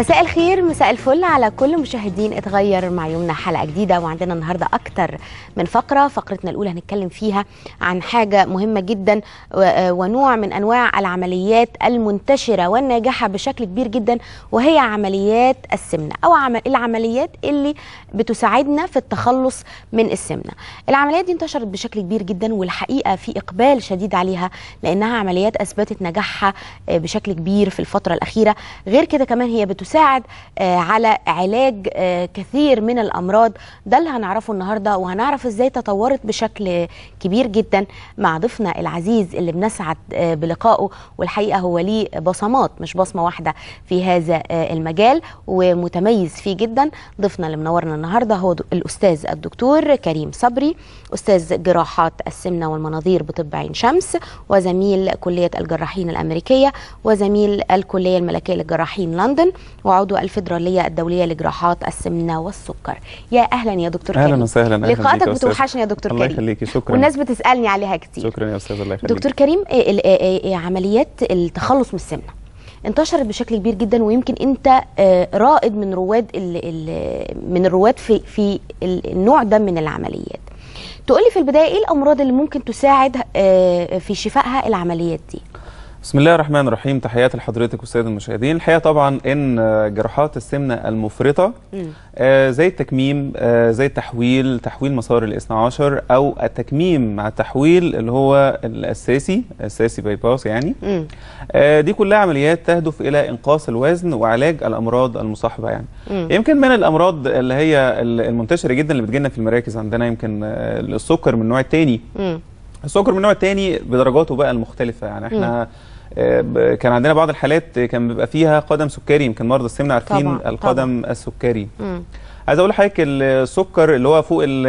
مساء الخير مساء الفل على كل مشاهدين اتغير مع يومنا حلقه جديده وعندنا النهارده اكتر من فقره فقرتنا الاولى هنتكلم فيها عن حاجه مهمه جدا و- ونوع من انواع العمليات المنتشره والناجحه بشكل كبير جدا وهي عمليات السمنه او عم- العمليات اللي بتساعدنا في التخلص من السمنه العمليات دي انتشرت بشكل كبير جدا والحقيقه في اقبال شديد عليها لانها عمليات اثبتت نجاحها آه، بشكل كبير في الفتره الاخيره غير كده كمان هي بتساعد آه، على علاج آه، كثير من الامراض ده اللي هنعرفه النهارده وهنعرف ازاي تطورت بشكل كبير جدا مع ضيفنا العزيز اللي بنسعد آه، بلقائه والحقيقه هو ليه بصمات مش بصمه واحده في هذا آه، المجال ومتميز فيه جدا ضيفنا اللي منورنا النهارده هو د- الاستاذ الدكتور كريم صبري استاذ جراحات السمنه والمناظير بطب عين شمس وزميل كليه الجراحين الامريكيه وزميل الكليه الملكيه للجراحين لندن وعضو الفدراليه الدوليه لجراحات السمنه والسكر يا اهلا يا دكتور اهلا كريم وسهلا اهلا بيك لقاءاتك يا أستاذ. بتوحشني يا دكتور الله كريم يخليكي شكرا والناس بتسالني عليها كتير شكرا يا استاذ الله يخليك دكتور كريم إيه ال- إيه إيه عمليات التخلص من السمنه انتشرت بشكل كبير جدا ويمكن انت آه، رائد من رواد ال ال من الرواد في في ال- النوع ده من العمليات تقولي في البدايه ايه الامراض اللي ممكن تساعد آه، في شفائها العمليات دي بسم الله الرحمن الرحيم تحياتي لحضرتك والساده المشاهدين الحقيقه طبعا ان آه، جراحات السمنه المفرطه مم. آه، زي التكميم آه، زي التحويل تحويل مسار الاثنى عشر او التكميم مع التحويل اللي هو الاساسي اساسي باي باس يعني مم. آه، دي كلها عمليات تهدف الى انقاص الوزن وعلاج الامراض المصاحبه يعني مم. يمكن من الامراض اللي هي المنتشره جدا اللي بتجيلنا في المراكز عندنا يمكن آه، السكر من النوع الثاني مم. السكر من النوع الثاني بدرجاته بقى المختلفه يعني احنا آه، ب- كان عندنا بعض الحالات كان بيبقى فيها قدم سكري يمكن مرضى السمنه عارفين طبعاً، القدم السكري مم. عايز اقول لحضرتك السكر اللي هو فوق ال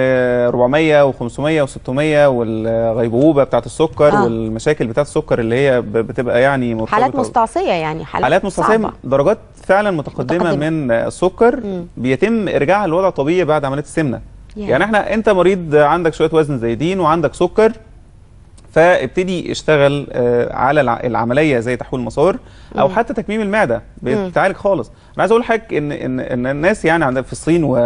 400 و500 و600 والغيبوبه بتاعت السكر آه. والمشاكل بتاعت السكر اللي هي ب- بتبقى يعني مرتبطة حالات مستعصيه يعني حالات, حالات مستعصيه صعبة. درجات فعلا متقدمه, متقدمة. من السكر مم. بيتم ارجاعها للوضع الطبيعي بعد عمليه السمنه يا. يعني احنا انت مريض عندك شويه وزن زايدين وعندك سكر فابتدي اشتغل آه، على الع- العمليه زي تحويل مسار او حتى تكميم المعده بتتعالج خالص انا عايز اقول لحضرتك ان ان ان الناس يعني عندنا في الصين و-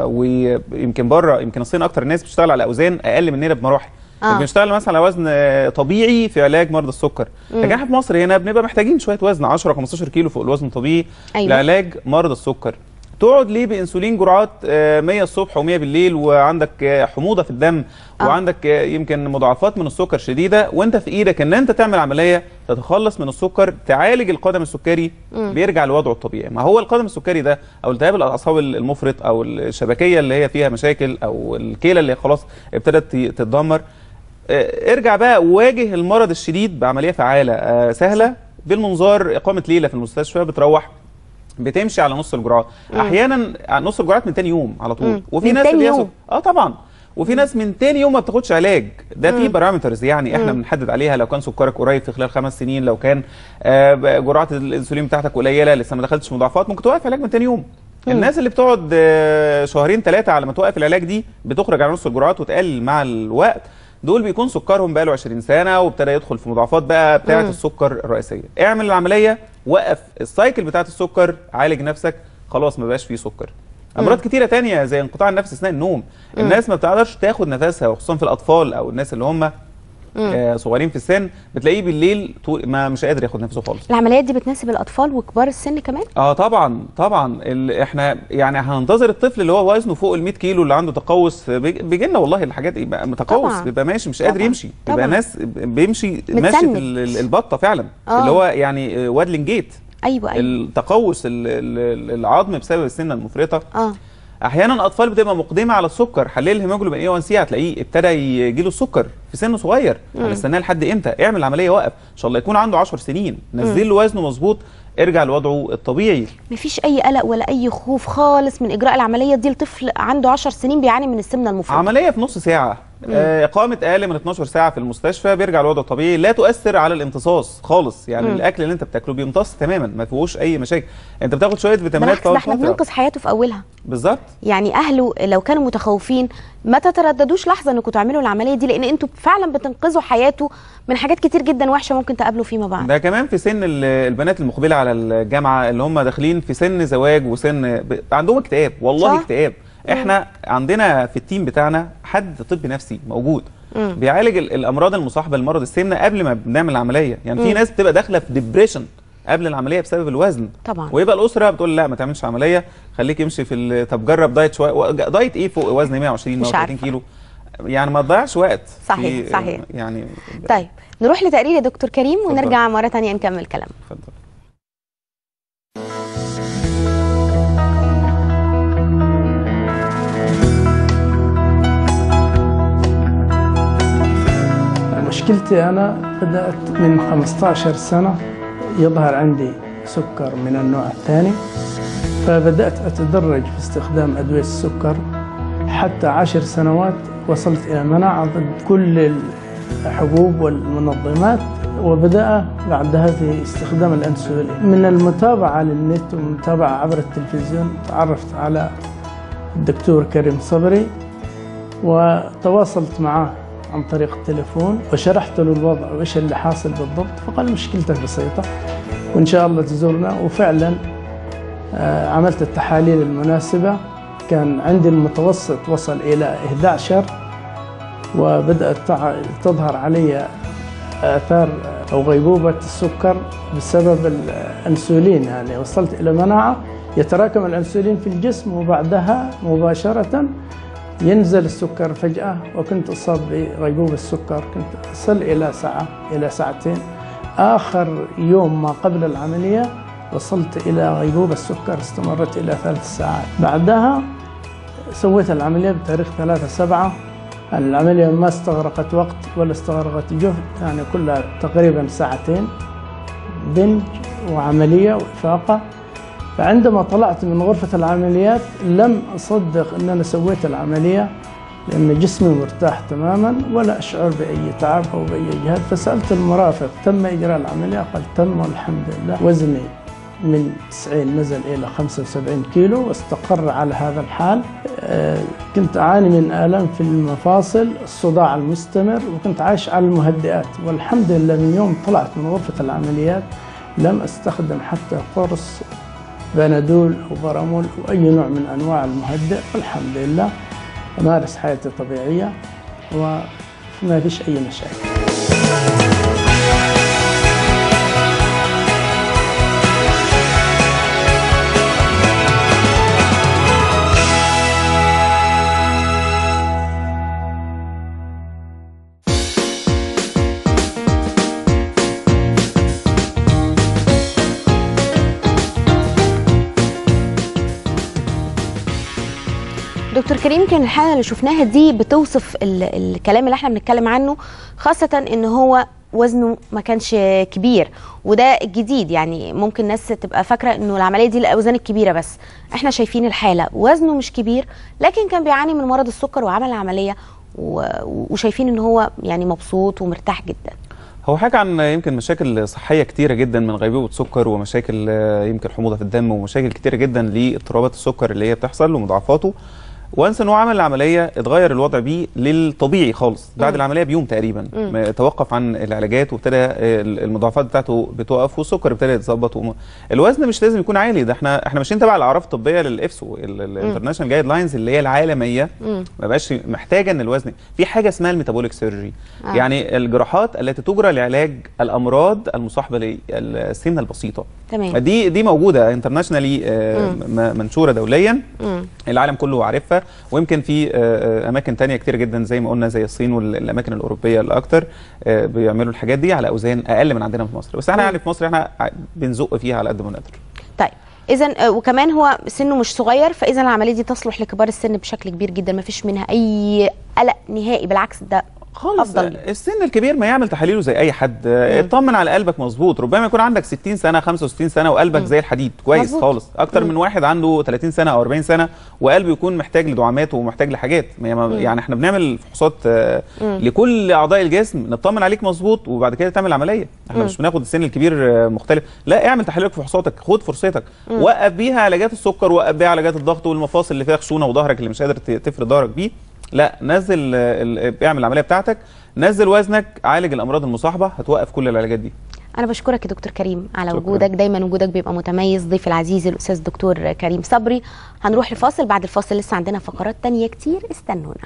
ويمكن بره يمكن الصين اكتر الناس بتشتغل على اوزان اقل مننا بمراحل آه. يمكن بنشتغل مثلا على وزن آه، طبيعي في علاج مرضى السكر لكن احنا في مصر هنا بنبقى محتاجين شويه وزن 10 15 كيلو فوق الوزن الطبيعي أيوة. لعلاج مرضى السكر تقعد ليه بانسولين جرعات آه، 100 الصبح و100 بالليل وعندك آه، حموضه في الدم آه. وعندك آه، يمكن مضاعفات من السكر شديده وانت في ايدك ان انت تعمل عمليه تتخلص من السكر تعالج القدم السكري بيرجع لوضعه الطبيعي ما هو القدم السكري ده او التهاب الاعصاب المفرط او الشبكيه اللي هي فيها مشاكل او الكلى اللي خلاص ابتدت تتدمر آه، ارجع بقى واجه المرض الشديد بعمليه فعاله آه، سهله بالمنظار اقامه ليله في المستشفى بتروح بتمشي على نص الجرعات احيانا على نص الجرعات من تاني يوم على طول مم. وفي من ناس تاني بياخد- يوم. اه طبعا وفي ناس من تاني يوم ما بتاخدش علاج ده في بارامترز يعني احنا بنحدد عليها لو كان سكرك قريب في خلال خمس سنين لو كان آه ب- جرعه الانسولين بتاعتك قليله لسه ما دخلتش مضاعفات ممكن توقف علاج من تاني يوم الناس اللي بتقعد آه، شهرين ثلاثه على ما توقف العلاج دي بتخرج على نص الجرعات وتقلل مع الوقت دول بيكون سكرهم بقى له 20 سنه وابتدى يدخل في مضاعفات بقى بتاعه السكر الرئيسيه اعمل العمليه وقف السايكل بتاعه السكر عالج نفسك خلاص ما بقاش فيه سكر امراض كتيره تانية زي انقطاع النفس اثناء النوم الناس ما بتقدرش تاخد نفسها وخصوصا في الاطفال او الناس اللي هم آه صغيرين في السن بتلاقيه بالليل طول ما مش قادر ياخد نفسه خالص العمليات دي بتناسب الاطفال وكبار السن كمان اه طبعا طبعا ال... احنا يعني هننتظر الطفل اللي هو وزنه فوق ال 100 كيلو اللي عنده تقوس بيج- بيجي لنا والله الحاجات يبقى متقوس طبعاً. بيبقى ماشي مش قادر طبعاً. يمشي طبعاً. بيبقى ناس بيمشي ماشي متسند. في ال- ال- البطه فعلا آه. اللي هو يعني آه، وادلنج جيت ايوه ايوه التقوس ال- ال- العظم بسبب السنه المفرطه اه احيانا اطفال بتبقى مقدمه على السكر حلل الهيموجلوبين اي 1 سي هتلاقيه ابتدى يجي له السكر في سن صغير هنستناه لحد امتى اعمل عمليه وقف ان شاء الله يكون عنده 10 سنين نزل له وزنه مظبوط ارجع لوضعه الطبيعي مفيش اي قلق ولا اي خوف خالص من اجراء العمليه دي لطفل عنده 10 سنين بيعاني من السمنه المفرطه عمليه في نص ساعه آه، اقامه اقل من 12 ساعه في المستشفى بيرجع الوضع الطبيعي لا تؤثر على الامتصاص خالص يعني مم. الاكل اللي انت بتاكله بيمتص تماما ما فيهوش اي مشاكل انت بتاخد شويه فيتامينات بالعكس ده في احنا أول فترة. بننقذ حياته في اولها بالظبط يعني اهله لو كانوا متخوفين ما تترددوش لحظه انكم تعملوا العمليه دي لان انتوا فعلا بتنقذوا حياته من حاجات كتير جدا وحشه ممكن تقابله فيما بعد ده كمان في سن ال- البنات المقبله على الجامعه اللي هم داخلين في سن زواج وسن ب... عندهم اكتئاب والله صح. اكتئاب احنا عندنا في التيم بتاعنا حد طبي نفسي موجود مم. بيعالج ال- الامراض المصاحبه لمرض السمنه قبل ما بنعمل العمليه يعني في مم. ناس بتبقى داخله في ديبريشن قبل العمليه بسبب الوزن طبعا ويبقى الاسره بتقول لا ما تعملش عمليه خليك امشي في ال- طب جرب دايت شويه و- دايت ايه فوق وزن 120 مش 130 عارفة. كيلو يعني ما تضيعش وقت صحيح، في- صحيح. يعني طيب نروح لتقرير يا دكتور كريم اتفضل. ونرجع مره تانية نكمل كلامنا اتفضل مشكلتي أنا بدأت من 15 سنة يظهر عندي سكر من النوع الثاني فبدأت أتدرج في استخدام أدوية السكر حتى عشر سنوات وصلت إلى مناعة ضد كل الحبوب والمنظمات وبدأ بعدها في استخدام الأنسولين من المتابعة للنت والمتابعة عبر التلفزيون تعرفت على الدكتور كريم صبري وتواصلت معه عن طريق التليفون وشرحت له الوضع وايش اللي حاصل بالضبط فقال مشكلتك بسيطة وإن شاء الله تزورنا وفعلا آه، عملت التحاليل المناسبة كان عندي المتوسط وصل إلى 11 وبدأت تع- تظهر علي آثار أو غيبوبة السكر بسبب الأنسولين يعني وصلت إلى مناعة يتراكم الأنسولين في الجسم وبعدها مباشرة ينزل السكر فجأة وكنت أصاب بغيبوبة السكر كنت أصل إلى ساعة إلى ساعتين آخر يوم ما قبل العملية وصلت إلى غيبوبة السكر استمرت إلى ثلاث ساعات بعدها سويت العملية بتاريخ ثلاثة سبعة العملية ما استغرقت وقت ولا استغرقت جهد يعني كلها تقريبا ساعتين بنج وعملية وإفاقة فعندما طلعت من غرفة العمليات لم أصدق أن أنا سويت العملية لأن جسمي مرتاح تماما ولا أشعر بأي تعب أو بأي جهد فسألت المرافق تم إجراء العملية قال تم والحمد لله وزني من 90 نزل إلى 75 كيلو واستقر على هذا الحال آه، كنت أعاني من آلام في المفاصل الصداع المستمر وكنت عايش على المهدئات والحمد لله من يوم طلعت من غرفة العمليات لم أستخدم حتى قرص بنادول أو برامول أو أي نوع من أنواع المهدئ والحمد لله أمارس حياتي طبيعية وما فيش أي مشاكل دكتور كريم كان الحاله اللي شفناها دي بتوصف ال الكلام اللي احنا بنتكلم عنه خاصه ان هو وزنه ما كانش كبير وده الجديد يعني ممكن ناس تبقى فاكره انه العمليه دي الاوزان الكبيره بس احنا شايفين الحاله وزنه مش كبير لكن كان بيعاني من مرض السكر وعمل العمليه و- وشايفين ان هو يعني مبسوط ومرتاح جدا هو حاجة عن يمكن مشاكل صحية كتيرة جدا من غيبوبة سكر ومشاكل آه، يمكن حموضة في الدم ومشاكل كتيرة جدا لاضطرابات السكر اللي هي بتحصل ومضاعفاته وانس ان هو عمل العمليه اتغير الوضع بيه للطبيعي خالص بعد مم. العمليه بيوم تقريبا مم. ما توقف عن العلاجات وابتدى آه، المضاعفات بتاعته بتوقف والسكر ابتدى يتظبط وم... الوزن مش لازم يكون عالي ده احنا احنا ماشيين تبع الاعراف الطبيه للافسو الانترناشونال جايد لاينز اللي هي العالميه مم. ما بقاش محتاجه ان الوزن في حاجه اسمها الميتابوليك سيرجري آه. آه. يعني الجراحات التي تجرى لعلاج الامراض المصاحبه للسمنه البسيطه تمام دي دي موجوده انترناشونالي منشوره دوليا مم. العالم كله عارفها ويمكن في آه، آه، اماكن تانية كتير جدا زي ما قلنا زي الصين والاماكن الاوروبيه الاكتر آه، بيعملوا الحاجات دي على اوزان اقل من عندنا في مصر بس احنا مم. يعني في مصر احنا ع- بنزق فيها على قد ما نقدر طيب اذا وكمان هو سنه مش صغير فاذا العمليه دي تصلح لكبار السن بشكل كبير جدا ما فيش منها اي قلق نهائي بالعكس ده خالص أفضل. السن الكبير ما يعمل تحاليله زي اي حد آه، اطمن على قلبك مظبوط ربما يكون عندك 60 سنه 65 سنه وقلبك زي الحديد كويس مظبوط. خالص اكتر من واحد عنده 30 سنه او 40 سنه وقلبه يكون محتاج لدعامات ومحتاج لحاجات ما- ما- يعني احنا بنعمل فحوصات آه، لكل اعضاء الجسم نطمن عليك مظبوط وبعد كده تعمل عمليه احنا مش بناخد السن الكبير آه، مختلف لا اعمل تحاليلك في فحوصاتك خد فرصتك وقف بيها علاجات السكر وقف بيها علاجات الضغط والمفاصل اللي فيها خشونه وظهرك اللي مش قادر ت- تفرد ظهرك بيه لا نزل آه، ال- اعمل العمليه بتاعتك نزل وزنك عالج الامراض المصاحبه هتوقف كل العلاجات دي انا بشكرك يا دكتور كريم على شكراً. وجودك دايما وجودك بيبقى متميز ضيف العزيز الاستاذ الدكتور كريم صبري هنروح لفاصل بعد الفاصل لسه عندنا فقرات تانية كتير استنونا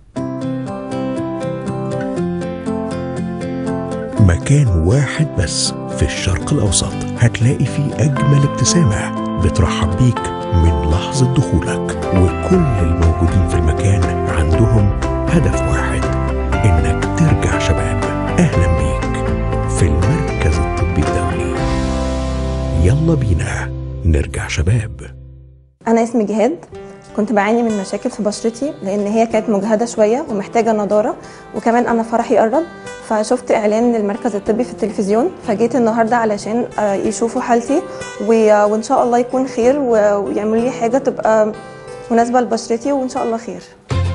مكان واحد بس في الشرق الأوسط هتلاقي فيه أجمل ابتسامة بترحب بيك من لحظة دخولك وكل الموجودين في المكان عندهم هدف واحد إنك ترجع شباب أهلا بيك في المركز الطبي الدولي يلا بينا نرجع شباب انا اسمي جهاد كنت بعاني من مشاكل في بشرتي لان هي كانت مجهده شويه ومحتاجه نضاره وكمان انا فرحي قرب فشفت اعلان للمركز الطبي في التلفزيون فجيت النهارده علشان آه، يشوفوا حالتي و- وان شاء الله يكون خير و- ويعملوا لي حاجه تبقى مناسبه لبشرتي وان شاء الله خير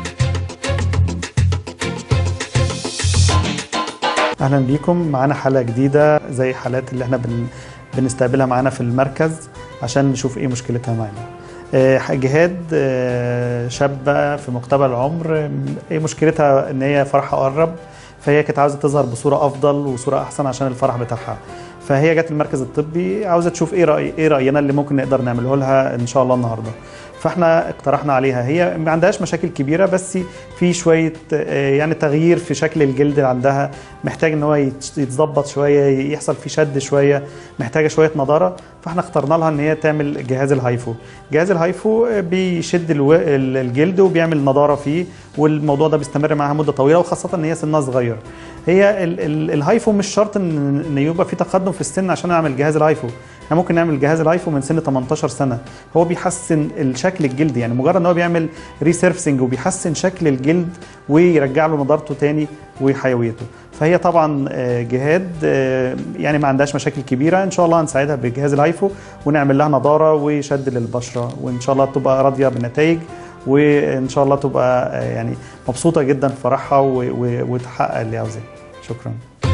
اهلا بيكم معانا حلقه جديده زي حالات اللي احنا بن بنستقبلها معانا في المركز عشان نشوف ايه مشكلتها معانا آه، جهاد آه، شابه في مقتبل العمر آه، ايه مشكلتها ان هي فرحها قرب فهي كانت عاوزه تظهر بصوره افضل وصوره احسن عشان الفرح بتاعها فهي جت المركز الطبي عاوزه تشوف ايه راي ايه راينا اللي ممكن نقدر نعمله لها ان شاء الله النهارده فاحنا اقترحنا عليها هي ما عندهاش مشاكل كبيره بس في شويه آه، يعني تغيير في شكل الجلد اللي عندها محتاج ان هو يت- يتظبط شويه يحصل فيه شد شويه محتاجه شويه نضاره فاحنا اخترنا لها ان هي تعمل جهاز الهايفو جهاز الهايفو آه، بيشد الو- ال- الجلد وبيعمل نضاره فيه والموضوع ده بيستمر معاها مده طويله وخاصه ان هي سنها صغير هي ال ال الهايفو مش شرط ان ان يبقى في تقدم في السن عشان اعمل جهاز الهايفو احنا ممكن نعمل جهاز الهايفو من سن 18 سنه هو بيحسن الشكل الجلد يعني مجرد ان هو بيعمل ريسيرفسنج وبيحسن شكل الجلد ويرجع له نضارته تاني وحيويته فهي طبعا آه، جهاد آه، يعني ما عندهاش مشاكل كبيره ان شاء الله هنساعدها بجهاز الهايفو ونعمل لها نضاره وشد للبشره وان شاء الله تبقى راضيه بالنتائج وان شاء الله تبقى آه، يعني مبسوطه جدا في فرحها و- و- وتحقق اللي عاوزاه شكرا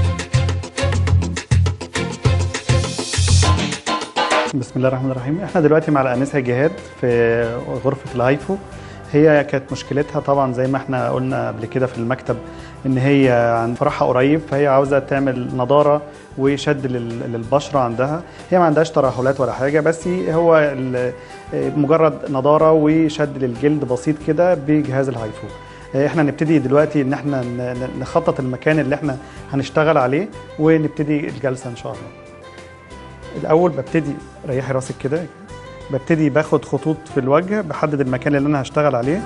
بسم الله الرحمن الرحيم احنا دلوقتي مع الانسه جهاد في غرفه الهايفو هي كانت مشكلتها طبعا زي ما احنا قلنا قبل كده في المكتب ان هي عن فرحها قريب فهي عاوزه تعمل نضاره وشد لل- للبشره عندها هي ما عندهاش ترهلات ولا حاجه بس هو ال- مجرد نضاره وشد للجلد بسيط كده بجهاز الهايفو احنا نبتدي دلوقتي ان احنا ن- ن- نخطط المكان اللي احنا هنشتغل عليه ونبتدي الجلسه ان شاء الله الاول ببتدي ريحي راسك كده ببتدي باخد خطوط في الوجه بحدد المكان اللي انا هشتغل عليه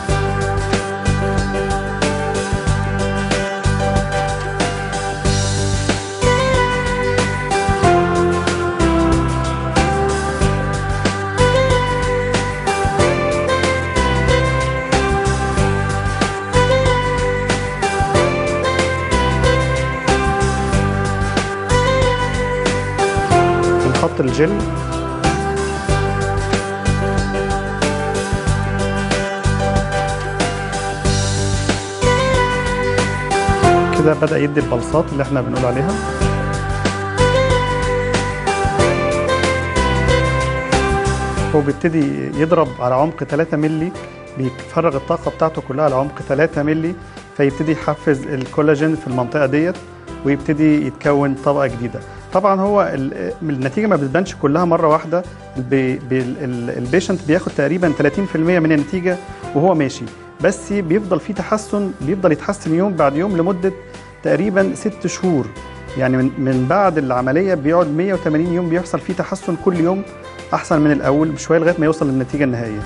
بنحط الجل كده بدأ يدي البلصات اللي احنا بنقول عليها هو بيبتدي يضرب على عمق 3 مللي بيفرغ الطاقة بتاعته كلها على عمق 3 مللي فيبتدي يحفز الكولاجين في المنطقة ديت ويبتدي يتكون طبقة جديدة طبعا هو ال- النتيجة ما بتبانش كلها مرة واحدة البي- بي- ال- البيشنت بياخد تقريبا 30% من النتيجة وهو ماشي بس بيفضل في تحسن بيفضل يتحسن يوم بعد يوم لمدة تقريبا ست شهور يعني من, من بعد العملية بيقعد 180 يوم بيحصل فيه تحسن كل يوم أحسن من الأول بشوية لغاية ما يوصل للنتيجة النهائية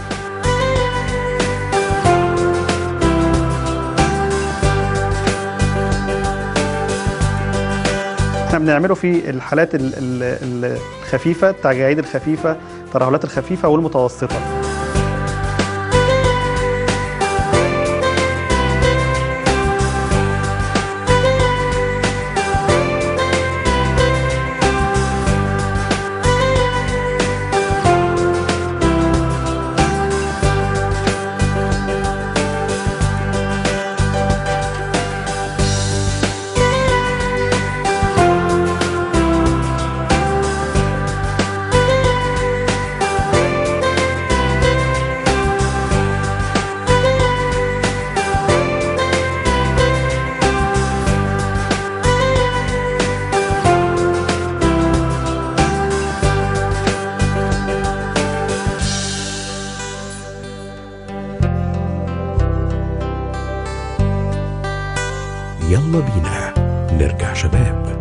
احنا بنعمله في الحالات ال- ال- ال- الخفيفة التجاعيد الخفيفة الترهلات الخفيفة والمتوسطة يلا بينا نرجع شباب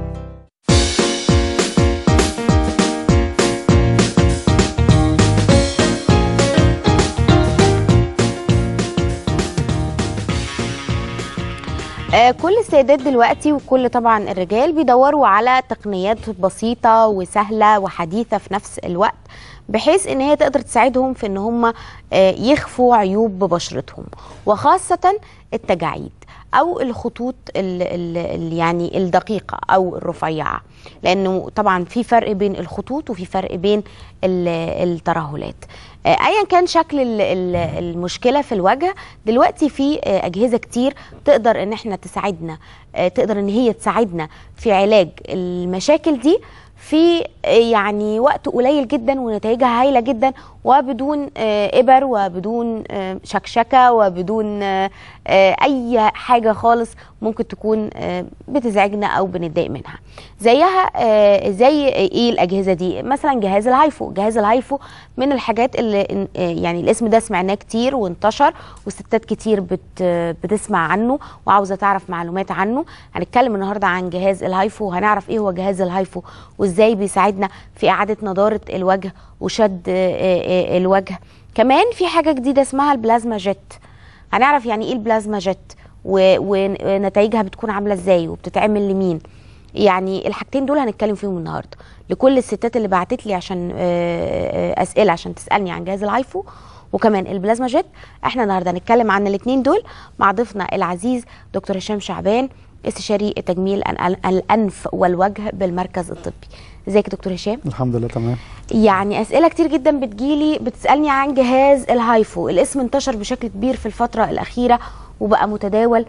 آه، كل السيدات دلوقتي وكل طبعا الرجال بيدوروا على تقنيات بسيطة وسهلة وحديثة في نفس الوقت بحيث ان هي تقدر تساعدهم في ان هم آه، يخفوا عيوب ببشرتهم وخاصة التجاعيد او الخطوط ال ال ال يعني الدقيقة او الرفيعة لانه طبعا في فرق بين الخطوط وفي فرق بين ال- الترهلات آه، ايا كان شكل ال- ال- المشكله في الوجه دلوقتي في آه، اجهزه كتير تقدر ان احنا تساعدنا آه، تقدر ان هي تساعدنا في علاج المشاكل دي في آه، يعني وقت قليل جدا ونتائجها هايله جدا وبدون آه، ابر وبدون آه، شكشكه وبدون آه، آه، اي حاجه خالص ممكن تكون آه، بتزعجنا او بنتضايق منها زيها آه، زي ايه الاجهزه دي مثلا جهاز الهايفو جهاز الهايفو من الحاجات اللي آه، يعني الاسم ده سمعناه كتير وانتشر وستات كتير بت بتسمع عنه وعاوزه تعرف معلومات عنه هنتكلم النهارده عن جهاز الهايفو وهنعرف ايه هو جهاز الهايفو وازاي بيساعدنا في اعاده نضاره الوجه وشد آه، آه، الوجه كمان في حاجه جديده اسمها البلازما جيت هنعرف يعني ايه البلازما جيت و- ونتائجها بتكون عامله ازاي وبتتعمل لمين يعني الحاجتين دول هنتكلم فيهم النهارده لكل الستات اللي بعتت لي عشان آه، آه، اسئله عشان تسالني عن جهاز الهايفو وكمان البلازما جيت احنا النهارده هنتكلم عن الاثنين دول مع ضيفنا العزيز دكتور هشام شعبان استشاري تجميل الأن- الانف والوجه بالمركز الطبي ازيك يا دكتور هشام الحمد لله تمام يعني اسئله كتير جدا بتجيلي بتسالني عن جهاز الهايفو الاسم انتشر بشكل كبير في الفتره الاخيره وبقى متداول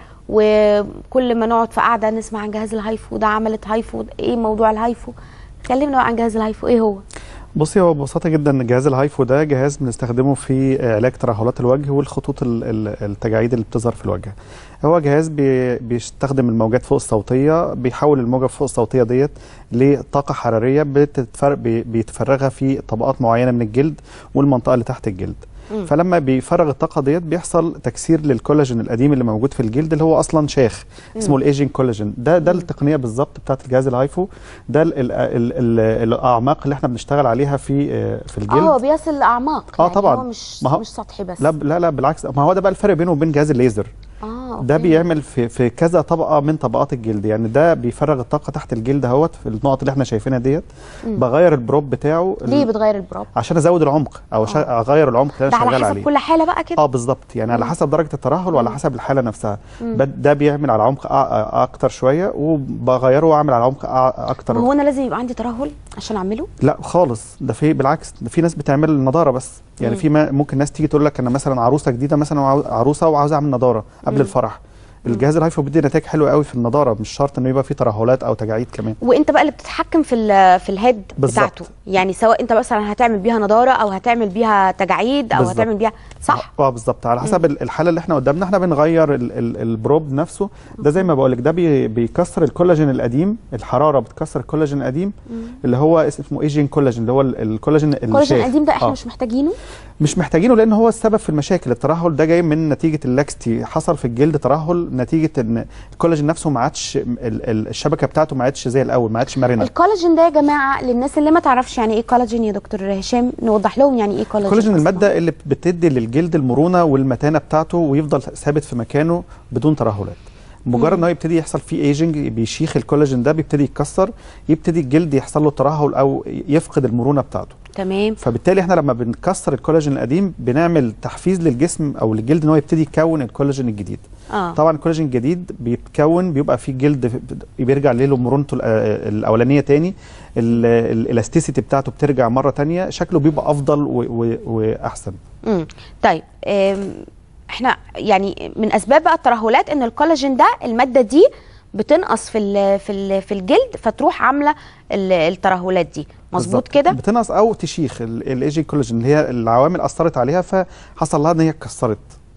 وكل ما نقعد في قعده نسمع عن جهاز الهايفو ده عملت هايفو ده ايه موضوع الهايفو كلمنا بقى عن جهاز الهايفو ايه هو بصي هو ببساطه جدا جهاز الهايفو ده جهاز بنستخدمه في علاج ترهلات الوجه والخطوط ال- ال- التجاعيد اللي بتظهر في الوجه هو جهاز بي بيستخدم الموجات فوق الصوتيه بيحول الموجه فوق الصوتيه ديت لطاقه حراريه بتتفر... بي- بيتفرغها في طبقات معينه من الجلد والمنطقه اللي تحت الجلد مم. فلما بيفرغ الطاقه ديت بيحصل تكسير للكولاجين القديم اللي موجود في الجلد اللي هو اصلا شاخ اسمه الايجنج كولاجين ده ده التقنيه بالظبط بتاعت الجهاز الهايفو ده ال ال ال ال الاعماق اللي احنا بنشتغل عليها في آه، في الجلد اه هو بيصل لاعماق آه يعني طبعاً. هو مش ما هو- مش سطحي بس لا لا لا بالعكس ما هو ده بقى الفرق بينه وبين جهاز الليزر اه ده أوكي. بيعمل في في كذا طبقه من طبقات الجلد يعني ده بيفرغ الطاقه تحت الجلد اهوت في النقط اللي احنا شايفينها ديت بغير البروب بتاعه ال- ليه بتغير البروب عشان ازود العمق او شا... اغير العمق اللي ده انا على شغال حسب عليه كل حاله بقى كده اه بالظبط يعني على حسب درجه الترهل وعلى حسب الحاله نفسها بد- ده بيعمل على عمق أ- أ- اكتر شويه وبغيره واعمل على عمق أ- اكتر هو انا لازم يبقى عندي ترهل عشان اعمله لا خالص ده في بالعكس ده في ناس بتعمل النضاره بس يعني في ما ممكن ناس تيجي تقول لك انا مثلا عروسه جديده مثلا وعاو- عروسه وعاوزه اعمل نضاره قبل الفرح الجهاز الهايفو بيدي نتائج حلوه قوي في النضاره مش شرط انه يبقى فيه ترهلات او تجاعيد كمان وانت بقى اللي بتتحكم في ال- في الهيد بالظبط. بتاعته يعني سواء انت مثلا هتعمل بيها نضاره او هتعمل بيها تجاعيد او بالظبط. هتعمل بيها صح اه بالظبط على حسب ال- الحاله اللي احنا قدامنا احنا بنغير ال ال البروب نفسه ده زي ما بقول لك ده بي بيكسر الكولاجين القديم الحراره بتكسر الكولاجين القديم اللي هو اسمه ايجين كولاجين اللي هو ال- الكولاجين الكولاجين الشاخ. القديم ده احنا آه. مش محتاجينه مش محتاجينه لان هو السبب في المشاكل الترهل ده جاي من نتيجه اللاكستي حصل في الجلد ترهل نتيجه ان الكولاجين نفسه ما عادش ال- ال- الشبكه بتاعته ما عادش زي الاول ما عادش مرنه الكولاجين ده يا جماعه للناس اللي ما تعرفش يعني ايه كولاجين يا دكتور هشام نوضح لهم يعني ايه كولاجين الكولاجين أصلاً. الماده اللي بتدي للجلد المرونه والمتانه بتاعته ويفضل ثابت في مكانه بدون ترهلات مجرد ان هو يبتدي يحصل فيه ايجنج بيشيخ الكولاجين ده بيبتدي يتكسر يبتدي الجلد يحصل له ترهل او يفقد المرونه بتاعته تمام فبالتالي احنا لما بنكسر الكولاجين القديم بنعمل تحفيز للجسم او للجلد ان هو يبتدي يكون الكولاجين الجديد اه طبعا الكولاجين الجديد بيتكون بيبقى فيه الجلد في- بيرجع له مرونته الأ- الاولانيه تاني ال- الالاستيسيتي بتاعته بترجع مره تانية شكله بيبقى افضل و- و- واحسن امم طيب آم، احنا يعني من اسباب بقى الترهلات ان الكولاجين ده الماده دي بتنقص في ال في ال في الجلد فتروح عامله ال- الترهلات دي مظبوط بالظبط. كده بتنقص او تشيخ الايجي كولاجين اللي هي العوامل اثرت عليها فحصل لها ان هي اتكسرت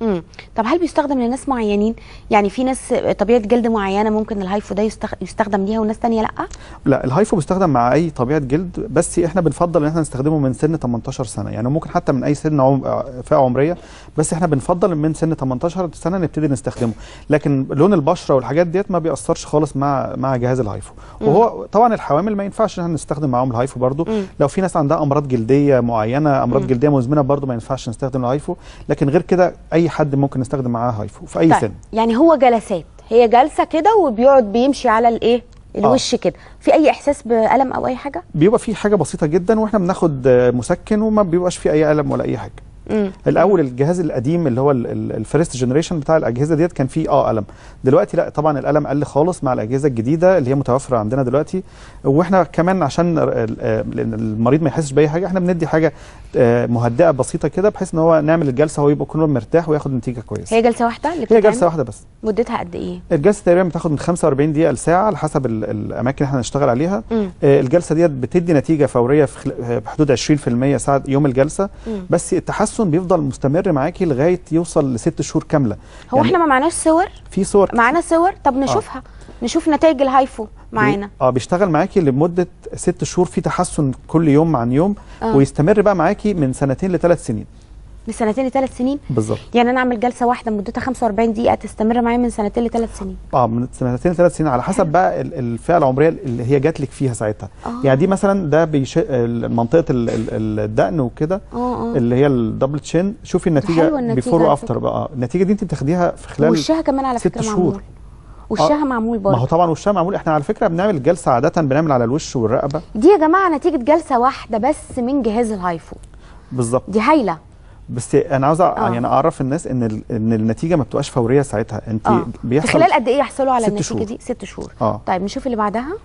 مم. طب هل بيستخدم لناس معينين يعني في ناس طبيعه جلد معينه ممكن الهايفو ده يستخ... يستخدم ليها وناس تانية لا لا الهايفو بيستخدم مع اي طبيعه جلد بس احنا بنفضل ان احنا نستخدمه من سن 18 سنه يعني ممكن حتى من اي سن عم... فئه عمريه بس احنا بنفضل من سن 18 سنه نبتدي نستخدمه لكن لون البشره والحاجات ديت ما بيأثرش خالص مع مع جهاز الهايفو وهو طبعا الحوامل ما ينفعش ان احنا نستخدم معاهم الهايفو برضو مم. لو في ناس عندها امراض جلديه معينه امراض مم. جلديه مزمنه برضو ما ينفعش نستخدم الهايفو لكن غير كده اي حد ممكن نستخدم معاه هايفو في اي طيب سن يعني هو جلسات هي جلسه كده وبيقعد بيمشي على الايه الوش كده في اي احساس بالم او اي حاجه بيبقى في حاجه بسيطه جدا واحنا بناخد آه، مسكن وما بيبقاش فيه اي الم ولا اي حاجه مم. الاول الجهاز القديم اللي هو الفيرست جنريشن بتاع الاجهزه ديت كان فيه اه الم دلوقتي لا طبعا الالم قل خالص مع الاجهزه الجديده اللي هي متوفره عندنا دلوقتي واحنا كمان عشان ال- آه، لأن المريض ما يحسش باي حاجه احنا بندي حاجه آه، مهدئه بسيطه كده بحيث ان هو نعمل الجلسه هو يبقى كله مرتاح وياخد نتيجه كويسه هي جلسه واحده اللي هي بتتعمل؟ جلسه واحده بس مدتها قد ايه الجلسه تقريبا بتاخد من 45 دقيقه لساعه على حسب ال- الاماكن اللي احنا هنشتغل عليها مم. آه، الجلسه ديت بتدي نتيجه فوريه في خل- آه، بحدود 20% ساعه يوم الجلسه مم. بس التحسن بيفضل مستمر معاكي لغايه يوصل لست شهور كامله هو يعني احنا ما معناش صور في صور معانا صور طب نشوفها نشوف نتائج الهايفو معانا بي- اه بيشتغل معاكي لمده ست شهور في تحسن كل يوم عن يوم آه. ويستمر بقى معاكي من سنتين لثلاث سنين من سنتين لثلاث سنين بالظبط يعني انا اعمل جلسه واحده مدتها 45 دقيقه تستمر معايا من سنتين لثلاث سنين اه من سنتين لثلاث سنين على حسب بقى ال- الفئه العمريه اللي هي جات لك فيها ساعتها آه. يعني دي مثلا ده بيش... ال- منطقه ال- ال- الدقن وكده اه اه اللي هي الدبل تشين شوفي النتيجه حلوة النتيجة بيفور على وافتر بقى النتيجه دي انت بتاخديها في خلال وشها كمان على ست فكره شهور. معمول وشها معمول ما هو برضه طبعا وشها معمول احنا على فكره بنعمل الجلسه عاده بنعمل على الوش والرقبه دي يا جماعه نتيجه جلسه واحده بس من جهاز الهايفو بالظبط دي هايله بس انا عاوز أ- آه. يعني اعرف الناس ان ال- ان النتيجه ما بتبقاش فوريه ساعتها انت اه في بيحصل خلال قد ايه يحصلوا على ست النتيجه شهور. دي ست شهور اه طيب نشوف اللي بعدها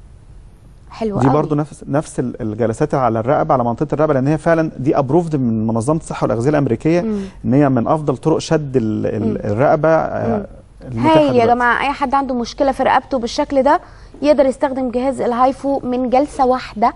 حلوه دي قوي. برضو نفس نفس ال- الجلسات على الرقبه على منطقه الرقبه لان هي فعلا دي ابروفد من منظمه الصحه والاغذيه الامريكيه مم. ان هي من افضل طرق شد ال- ال- الرقبه آه، المتاحة هاي يا دلوقتي. جماعه اي حد عنده مشكله في رقبته بالشكل ده يقدر يستخدم جهاز الهايفو من جلسه واحده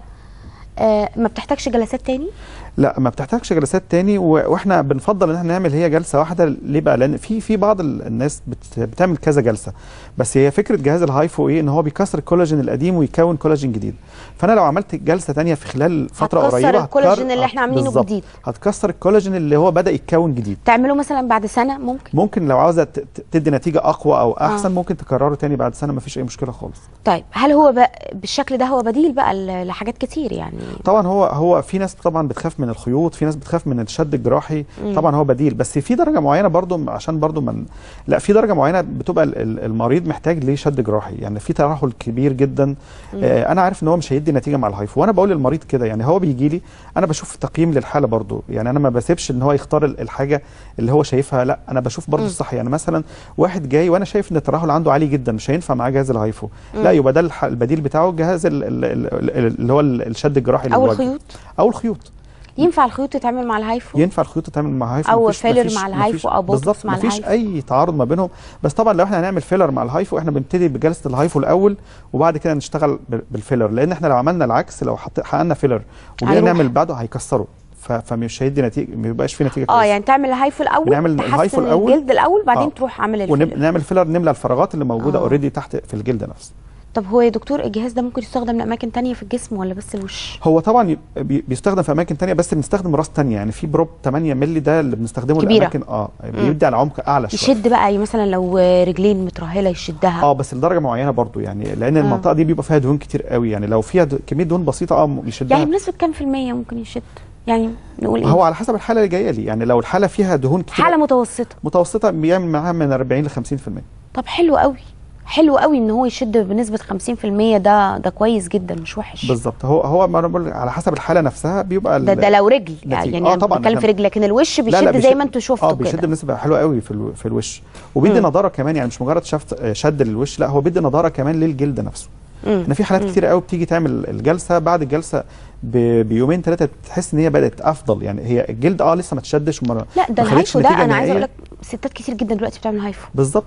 آه ما بتحتاجش جلسات تاني لا ما بتحتاجش جلسات تاني و- واحنا بنفضل ان احنا نعمل هي جلسه واحده ليه بقى لان في في بعض ال- الناس بت بتعمل كذا جلسه بس هي فكره جهاز الهايفو ايه ان هو بيكسر الكولاجين القديم ويكون كولاجين جديد فانا لو عملت جلسه تانية في خلال فتره هتكسر قريبه الكولاجين هتكر- اللي احنا عاملينه بالظبط. جديد. هتكسر الكولاجين اللي هو بدا يتكون جديد تعمله مثلا بعد سنه ممكن ممكن لو عاوزه ت- ت- تدي نتيجه اقوى او احسن آه. ممكن تكرره تاني بعد سنه ما فيش اي مشكله خالص طيب هل هو بقى بالشكل ده هو بديل بقى ل- لحاجات كتير يعني طبعا هو هو في ناس طبعا بتخاف من الخيوط في ناس بتخاف من الشد الجراحي طبعا هو بديل بس في درجه معينه برضو عشان برضو من لا في درجه معينه بتبقى ال- ال- المريض محتاج ليه شد جراحي يعني في ترهل كبير جدا آه انا عارف ان هو مش هيدي نتيجه مع الهايفو وانا بقول للمريض كده يعني هو بيجي لي انا بشوف تقييم للحاله برضو يعني انا ما بسيبش ان هو يختار ال- الحاجه اللي هو شايفها لا انا بشوف برضو الصح يعني مثلا واحد جاي وانا شايف ان الترهل عنده عالي جدا مش هينفع معاه جهاز الهايفو لا يبقى ده الح- البديل بتاعه الجهاز ال- ال- ال- اللي هو ال- الشد الجراحي او للوجه. الخيوط او الخيوط ينفع الخيوط تتعمل مع الهايفو ينفع الخيوط تتعمل مع هايفو أو مفيش- فيلر مفيش- مع الهايفو مفيش- أو بوتوكس بالظبط مع مفيش الهايفو. اي تعارض ما بينهم بس طبعا لو احنا هنعمل فيلر مع الهايفو احنا بنبتدي بجلسه الهايفو الاول وبعد كده نشتغل بال- بالفيلر لان احنا لو عملنا العكس لو حط- حققنا فيلر وجينا هيروح. نعمل بعده هيكسره ف- فمش هيدي نتيجه ما يبقاش في نتيجه اه كويسة. يعني تعمل الهايفو الاول بنعمل تحسن الهايفو الأول. الجلد الاول بعدين آه. تروح عامل الفيلر ونعمل فيلر نملى الفراغات اللي موجوده آه. اوريدي تحت في الجلد نفسه طب هو يا دكتور الجهاز ده ممكن يستخدم لاماكن تانية في الجسم ولا بس الوش هو طبعا ي- بي- بيستخدم في اماكن تانية بس بنستخدم راس تانية يعني في بروب 8 مللي ده اللي بنستخدمه كبيرة. لاماكن اه بيدي على عمق اعلى شويه يشد بقى مثلا لو رجلين مترهله يشدها اه بس لدرجه معينه برضو يعني لان المنطقه دي بيبقى فيها دهون كتير قوي يعني لو فيها د- كميه دهون بسيطه اه يشدها يعني بنسبه كام في الميه ممكن يشد يعني نقول ايه هو على حسب الحاله اللي جايه لي يعني لو الحاله فيها دهون كتير حاله متوسطه متوسطه بيعمل معاها من 40 ل 50% طب حلو قوي حلو قوي ان هو يشد بنسبه 50% ده ده كويس جدا مش وحش بالظبط هو هو ما انا بقول على حسب الحاله نفسها بيبقى ده ال- ده لو رجل يعني, نتيجة. يعني آه انا طبعاً، بتكلم في إحنا- رجل لكن الوش لا، لا، بيشد زي بيشد- ما انتوا اه شفتوا بيشد كده بنسبه حلوه قوي في الو- في الوش وبيدي نضاره كمان يعني مش مجرد شفت شد للوش لا هو بيدي نضاره كمان للجلد نفسه مم. انا في حالات كتير قوي بتيجي تعمل الجلسه بعد الجلسه ب- بيومين ثلاثه بتحس ان هي بدات افضل يعني هي الجلد اه لسه ما تشدش وما لا ده ما خدتش الهايفو ده نتيجة انا عايزه اقول نهائية. لك ستات كتير جدا دلوقتي بتعمل هايفو بالظبط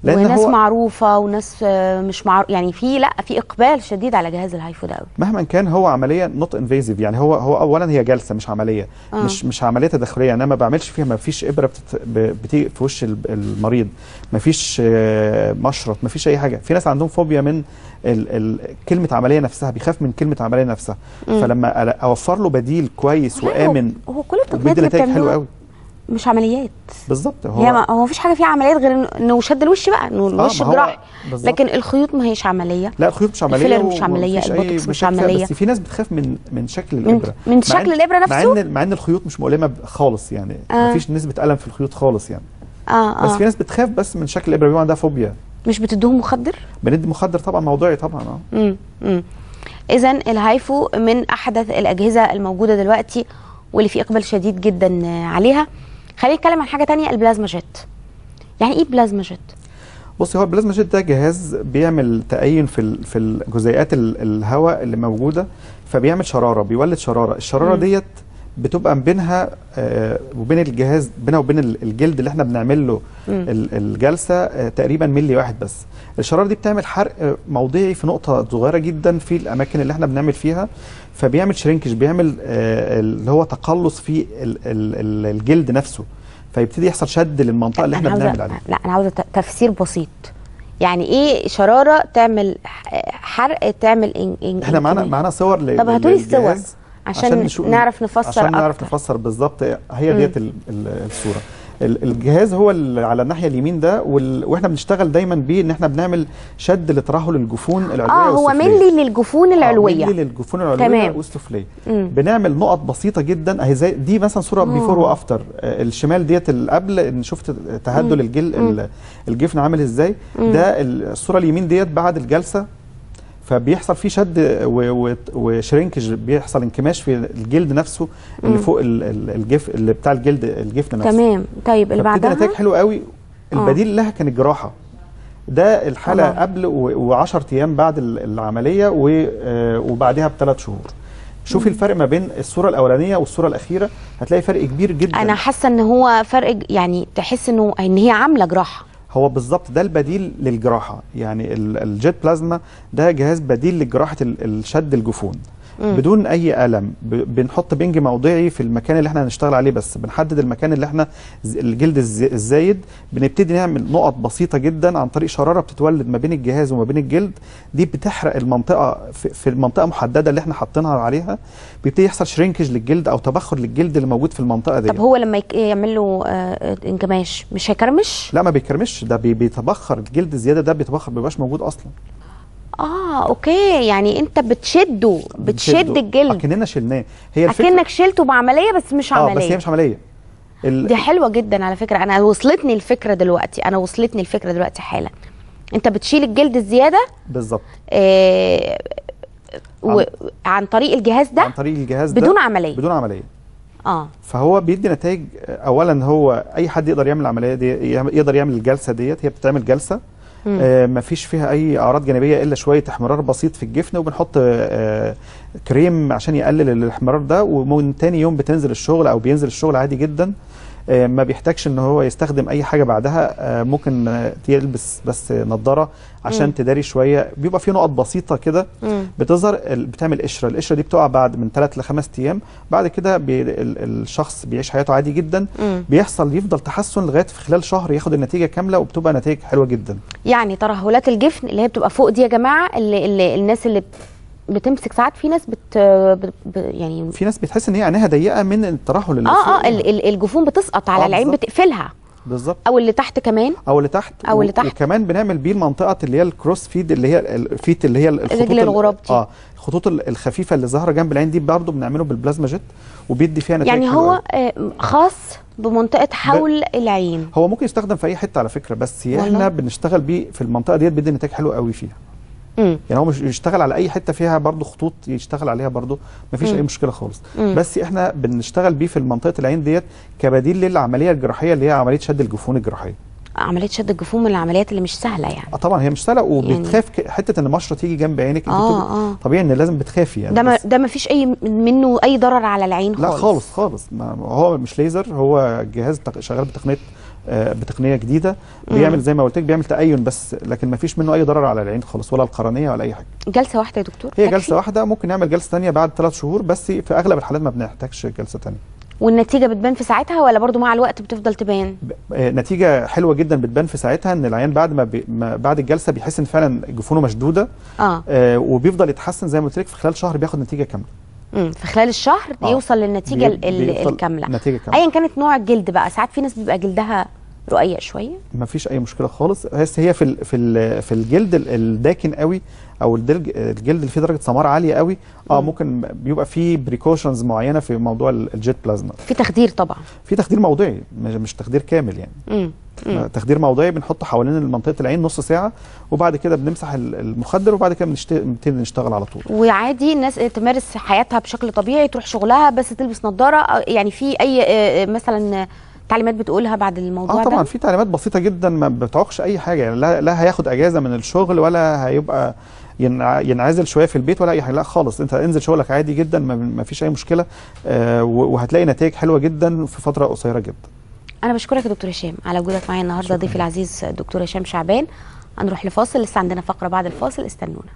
لان وناس هو معروفه وناس آه، مش معروف يعني في لا في اقبال شديد على جهاز الهايفو ده قوي مهما كان هو عمليه نوت انفيزيف يعني هو هو اولا هي جلسه مش عمليه آه. آه. مش مش عمليه تدخليه انا ما بعملش فيها ما فيش ابره بتت... ب- بتيجي في وش ال- المريض ما فيش آه، مشرط ما فيش اي حاجه في ناس عندهم فوبيا من ال... ال... كلمه عمليه نفسها بيخاف من كلمه عمليه نفسها مم. فلما أ- اوفر له بديل كويس لا، هو- وامن هو كل التقنيات وبيدي اللي نتائج حلوه بتعملوها قوي مش عمليات بالظبط هي ما هو مفيش حاجه فيها عمليات غير إنه- انه شد الوش بقى انه آه، الوش ما هو جراحي بالظبط. لكن الخيوط ما هيش عمليه لا الخيوط مش عمليه الفيلر مش عملية، ومفيش أي البوتوكس مش مشاكل فيها، عملية. بس في ناس بتخاف من من شكل من- الابره من مع شكل إن- الإبرة مع نفسه؟ ان مع ان الخيوط مش مؤلمه خالص يعني آه. مفيش نسبه الم في الخيوط خالص يعني اه بس اه في ناس بتخاف بس من شكل الابره بيبقى عندها فوبيا مش بتدوهم مخدر بندي مخدر طبعا موضوعي طبعا اه امم امم اذا الهايفو من احدث الاجهزه الموجوده دلوقتي واللي في اقبال شديد جدا آه، عليها خلينا نتكلم عن حاجه تانية البلازما جيت يعني ايه بلازما جيت بص هو البلازما جيت ده جهاز بيعمل تأين في ال- في الجزيئات ال- الهواء اللي موجوده فبيعمل شراره بيولد شراره الشراره مم. ديت بتبقى بينها آه، وبين الجهاز بينها وبين ال- الجلد اللي احنا بنعمل له مم. ال- الجلسه آه، تقريبا ملي واحد بس الشراره دي بتعمل حرق آه، موضعي في نقطه صغيره جدا في الاماكن اللي احنا بنعمل فيها فبيعمل شرينكج بيعمل آه، اللي هو تقلص في ال- ال- ال- الجلد نفسه فيبتدي يحصل شد للمنطقه اللي احنا أنا عاوزة- بنعمل عليها لا انا عاوزه ت- تفسير بسيط يعني ايه شراره تعمل ح- حرق تعمل إن إن احنا معانا إنكماش؟ معانا صور ل- طب هاتولي الصور للجهاز عشان, نشوف- نعرف نفسر عشان نعرف أكتر. نفسر بالظبط هي ديت ال- ال- الصوره ال- الجهاز هو اللي على الناحيه اليمين ده وال... واحنا بنشتغل دايما بيه ان احنا بنعمل شد لترهل الجفون العلويه اه هو والسفلية. ملي للجفون آه، العلويه ملي للجفون العلويه تمام. والسفليه مم. بنعمل نقط بسيطه جدا اهي زي دي مثلا صوره آه. بيفور وافتر آه، الشمال ديت اللي قبل ان شفت تهدل الجل ال- الجفن عامل ازاي ده ال- الصوره اليمين ديت بعد الجلسه فبيحصل فيه شد و- و- وشرينكج بيحصل انكماش في الجلد نفسه اللي فوق ال- ال- الجف اللي بتاع الجلد الجفن نفسه تمام طيب اللي فبتدي بعدها نتائج حلوه قوي آه. البديل لها كان الجراحه ده الحاله الله. قبل و10 ايام بعد ال- العمليه و- آه، وبعدها بثلاث شهور شوفي الفرق ما بين الصوره الاولانيه والصوره الاخيره هتلاقي فرق كبير جدا انا حاسه ان هو فرق ج- يعني تحس انه ان هي عامله جراحه هو بالظبط ده البديل للجراحه يعني ال- الجيت بلازما ده جهاز بديل لجراحه ال- الشد الجفون بدون اي الم ب- بنحط بنج موضعي في المكان اللي احنا هنشتغل عليه بس بنحدد المكان اللي احنا ز- الجلد الز- الزايد بنبتدي نعمل نقط بسيطه جدا عن طريق شراره بتتولد ما بين الجهاز وما بين الجلد دي بتحرق المنطقه في, في المنطقه محدده اللي احنا حاطينها عليها بيبتدي يحصل شرينكج للجلد او تبخر للجلد اللي موجود في المنطقه دي طب هو لما يك- يعمل له آه، انكماش مش هيكرمش لا ما بيكرمش ده بي- بيتبخر الجلد الزياده ده بيتبخر بيبقاش موجود اصلا اه اوكي يعني انت بتشده بتشد بنشده. الجلد اكننا شلناه هي الفكره اكنك شلته بعمليه بس مش اه بس عمليه هي مش عمليه ال... دي حلوه جدا على فكره انا وصلتني الفكره دلوقتي انا وصلتني الفكره دلوقتي حالا انت بتشيل الجلد الزياده بالظبط آه و... عن طريق الجهاز ده عن طريق الجهاز ده بدون عمليه بدون عمليه اه فهو بيدي نتائج اولا هو اي حد يقدر يعمل العمليه دي يقدر يعمل الجلسه ديت هي بتتعمل جلسه آه ما فيش فيها اي اعراض جانبيه الا شويه احمرار بسيط في الجفن وبنحط آه كريم عشان يقلل الاحمرار ده ومن تاني يوم بتنزل الشغل او بينزل الشغل عادي جدا آه ما بيحتاجش ان هو يستخدم اي حاجه بعدها آه ممكن آه يلبس بس نظاره عشان مم. تداري شويه بيبقى في نقط بسيطه كده مم. بتظهر ال- بتعمل قشره القشره دي بتقع بعد من 3 ل 5 ايام بعد كده بي ال- الشخص بيعيش حياته عادي جدا مم. بيحصل يفضل تحسن لغايه في خلال شهر ياخد النتيجه كامله وبتبقى نتائج حلوه جدا يعني ترهلات الجفن اللي هي بتبقى فوق دي يا جماعه اللي, اللي الناس اللي بتمسك ساعات في ناس بت, بت ب- يعني في ناس بتحس ان هي عينيها ضيقه من الترهل اللي اه فوق اه ال- ال- الجفون بتسقط على آه، العين بالظبط. بتقفلها بالظبط او اللي تحت كمان او اللي تحت أو و- اللي تحت. وكمان بنعمل بيه المنطقه اللي هي الكروس فيد اللي هي الفيت اللي هي الخطوط رجل ال- الغراب دي. اه الخطوط ال- الخفيفه اللي ظاهره جنب العين دي برضه بنعمله بالبلازما جيت وبيدي فيها نتائج يعني حلوة هو أوي. آه، خاص بمنطقه حول العين هو ممكن يستخدم في اي حته على فكره بس والله. احنا بنشتغل بيه في المنطقه ديت بيدي نتائج حلوه قوي فيها مم. يعني هو مش يشتغل على اي حته فيها برضه خطوط يشتغل عليها برضه مفيش مم. اي مشكله خالص مم. بس احنا بنشتغل بيه في منطقه العين ديت كبديل للعمليه الجراحيه اللي هي عمليه شد الجفون الجراحيه عمليه شد الجفون من العمليات اللي مش سهله يعني اه طبعا هي مش سهله وبتخاف ك- حته ان مشرط يجي جنب عينك انت آه، بتبقى- آه. طبيعي ان لازم بتخافي يعني ده ما بس ده ما فيش اي منه اي ضرر على العين خالص لا خالص خالص ما هو مش ليزر هو جهاز تق- شغال بتقنيه آه، بتقنيه جديده بيعمل زي ما قلت لك بيعمل تأين بس لكن ما فيش منه اي ضرر على العين خالص ولا القرنيه ولا اي حاجه جلسه واحده يا دكتور هي تكفي؟ جلسه واحده ممكن نعمل جلسه ثانيه بعد ثلاث شهور بس في اغلب الحالات ما بنحتاجش جلسه ثانيه والنتيجه بتبان في ساعتها ولا برضو مع الوقت بتفضل تبان آه، نتيجه حلوه جدا بتبان في ساعتها ان العيان بعد ما, بي ما بعد الجلسه بيحس ان فعلا جفونه مشدوده اه آه وبيفضل يتحسن زي ما قلت لك في خلال شهر بياخد نتيجه كامله امم في خلال الشهر آه. يوصل للنتيجه بي- ال- ال- بيوصل الكامله نتيجه كامله ايا كانت نوع الجلد بقى ساعات في ناس بيبقى جلدها رقيق شويه ما فيش اي مشكله خالص بس هي في ال في ال في الجلد ال- الداكن قوي او الدلج الجلد اللي فيه درجه سمار عاليه قوي اه ممكن بيبقى فيه بريكوشنز معينه في موضوع ال- الجيت بلازما في تخدير طبعا في تخدير موضعي مش مش تخدير كامل يعني امم مم. تخدير موضعي بنحطه حوالين منطقه العين نص ساعه وبعد كده بنمسح ال- المخدر وبعد كده بنشت- بنبتدي نشتغل على طول وعادي الناس تمارس حياتها بشكل طبيعي تروح شغلها بس تلبس نظاره أو يعني في اي آه، آه، مثلا تعليمات بتقولها بعد الموضوع اه طبعا ده في تعليمات بسيطه جدا ما بتعوقش اي حاجه يعني لا, لا هياخد اجازه من الشغل ولا هيبقى ينع- ينعزل شويه في البيت ولا اي حاجه لا خالص انت انزل شغلك عادي جدا ما, ما فيش اي مشكله آه و- وهتلاقي نتائج حلوه جدا في فتره قصيره جدا انا بشكرك يا دكتور هشام على وجودك معايا النهارده ضيفي العزيز دكتور هشام شعبان هنروح لفاصل لسه عندنا فقره بعد الفاصل استنونا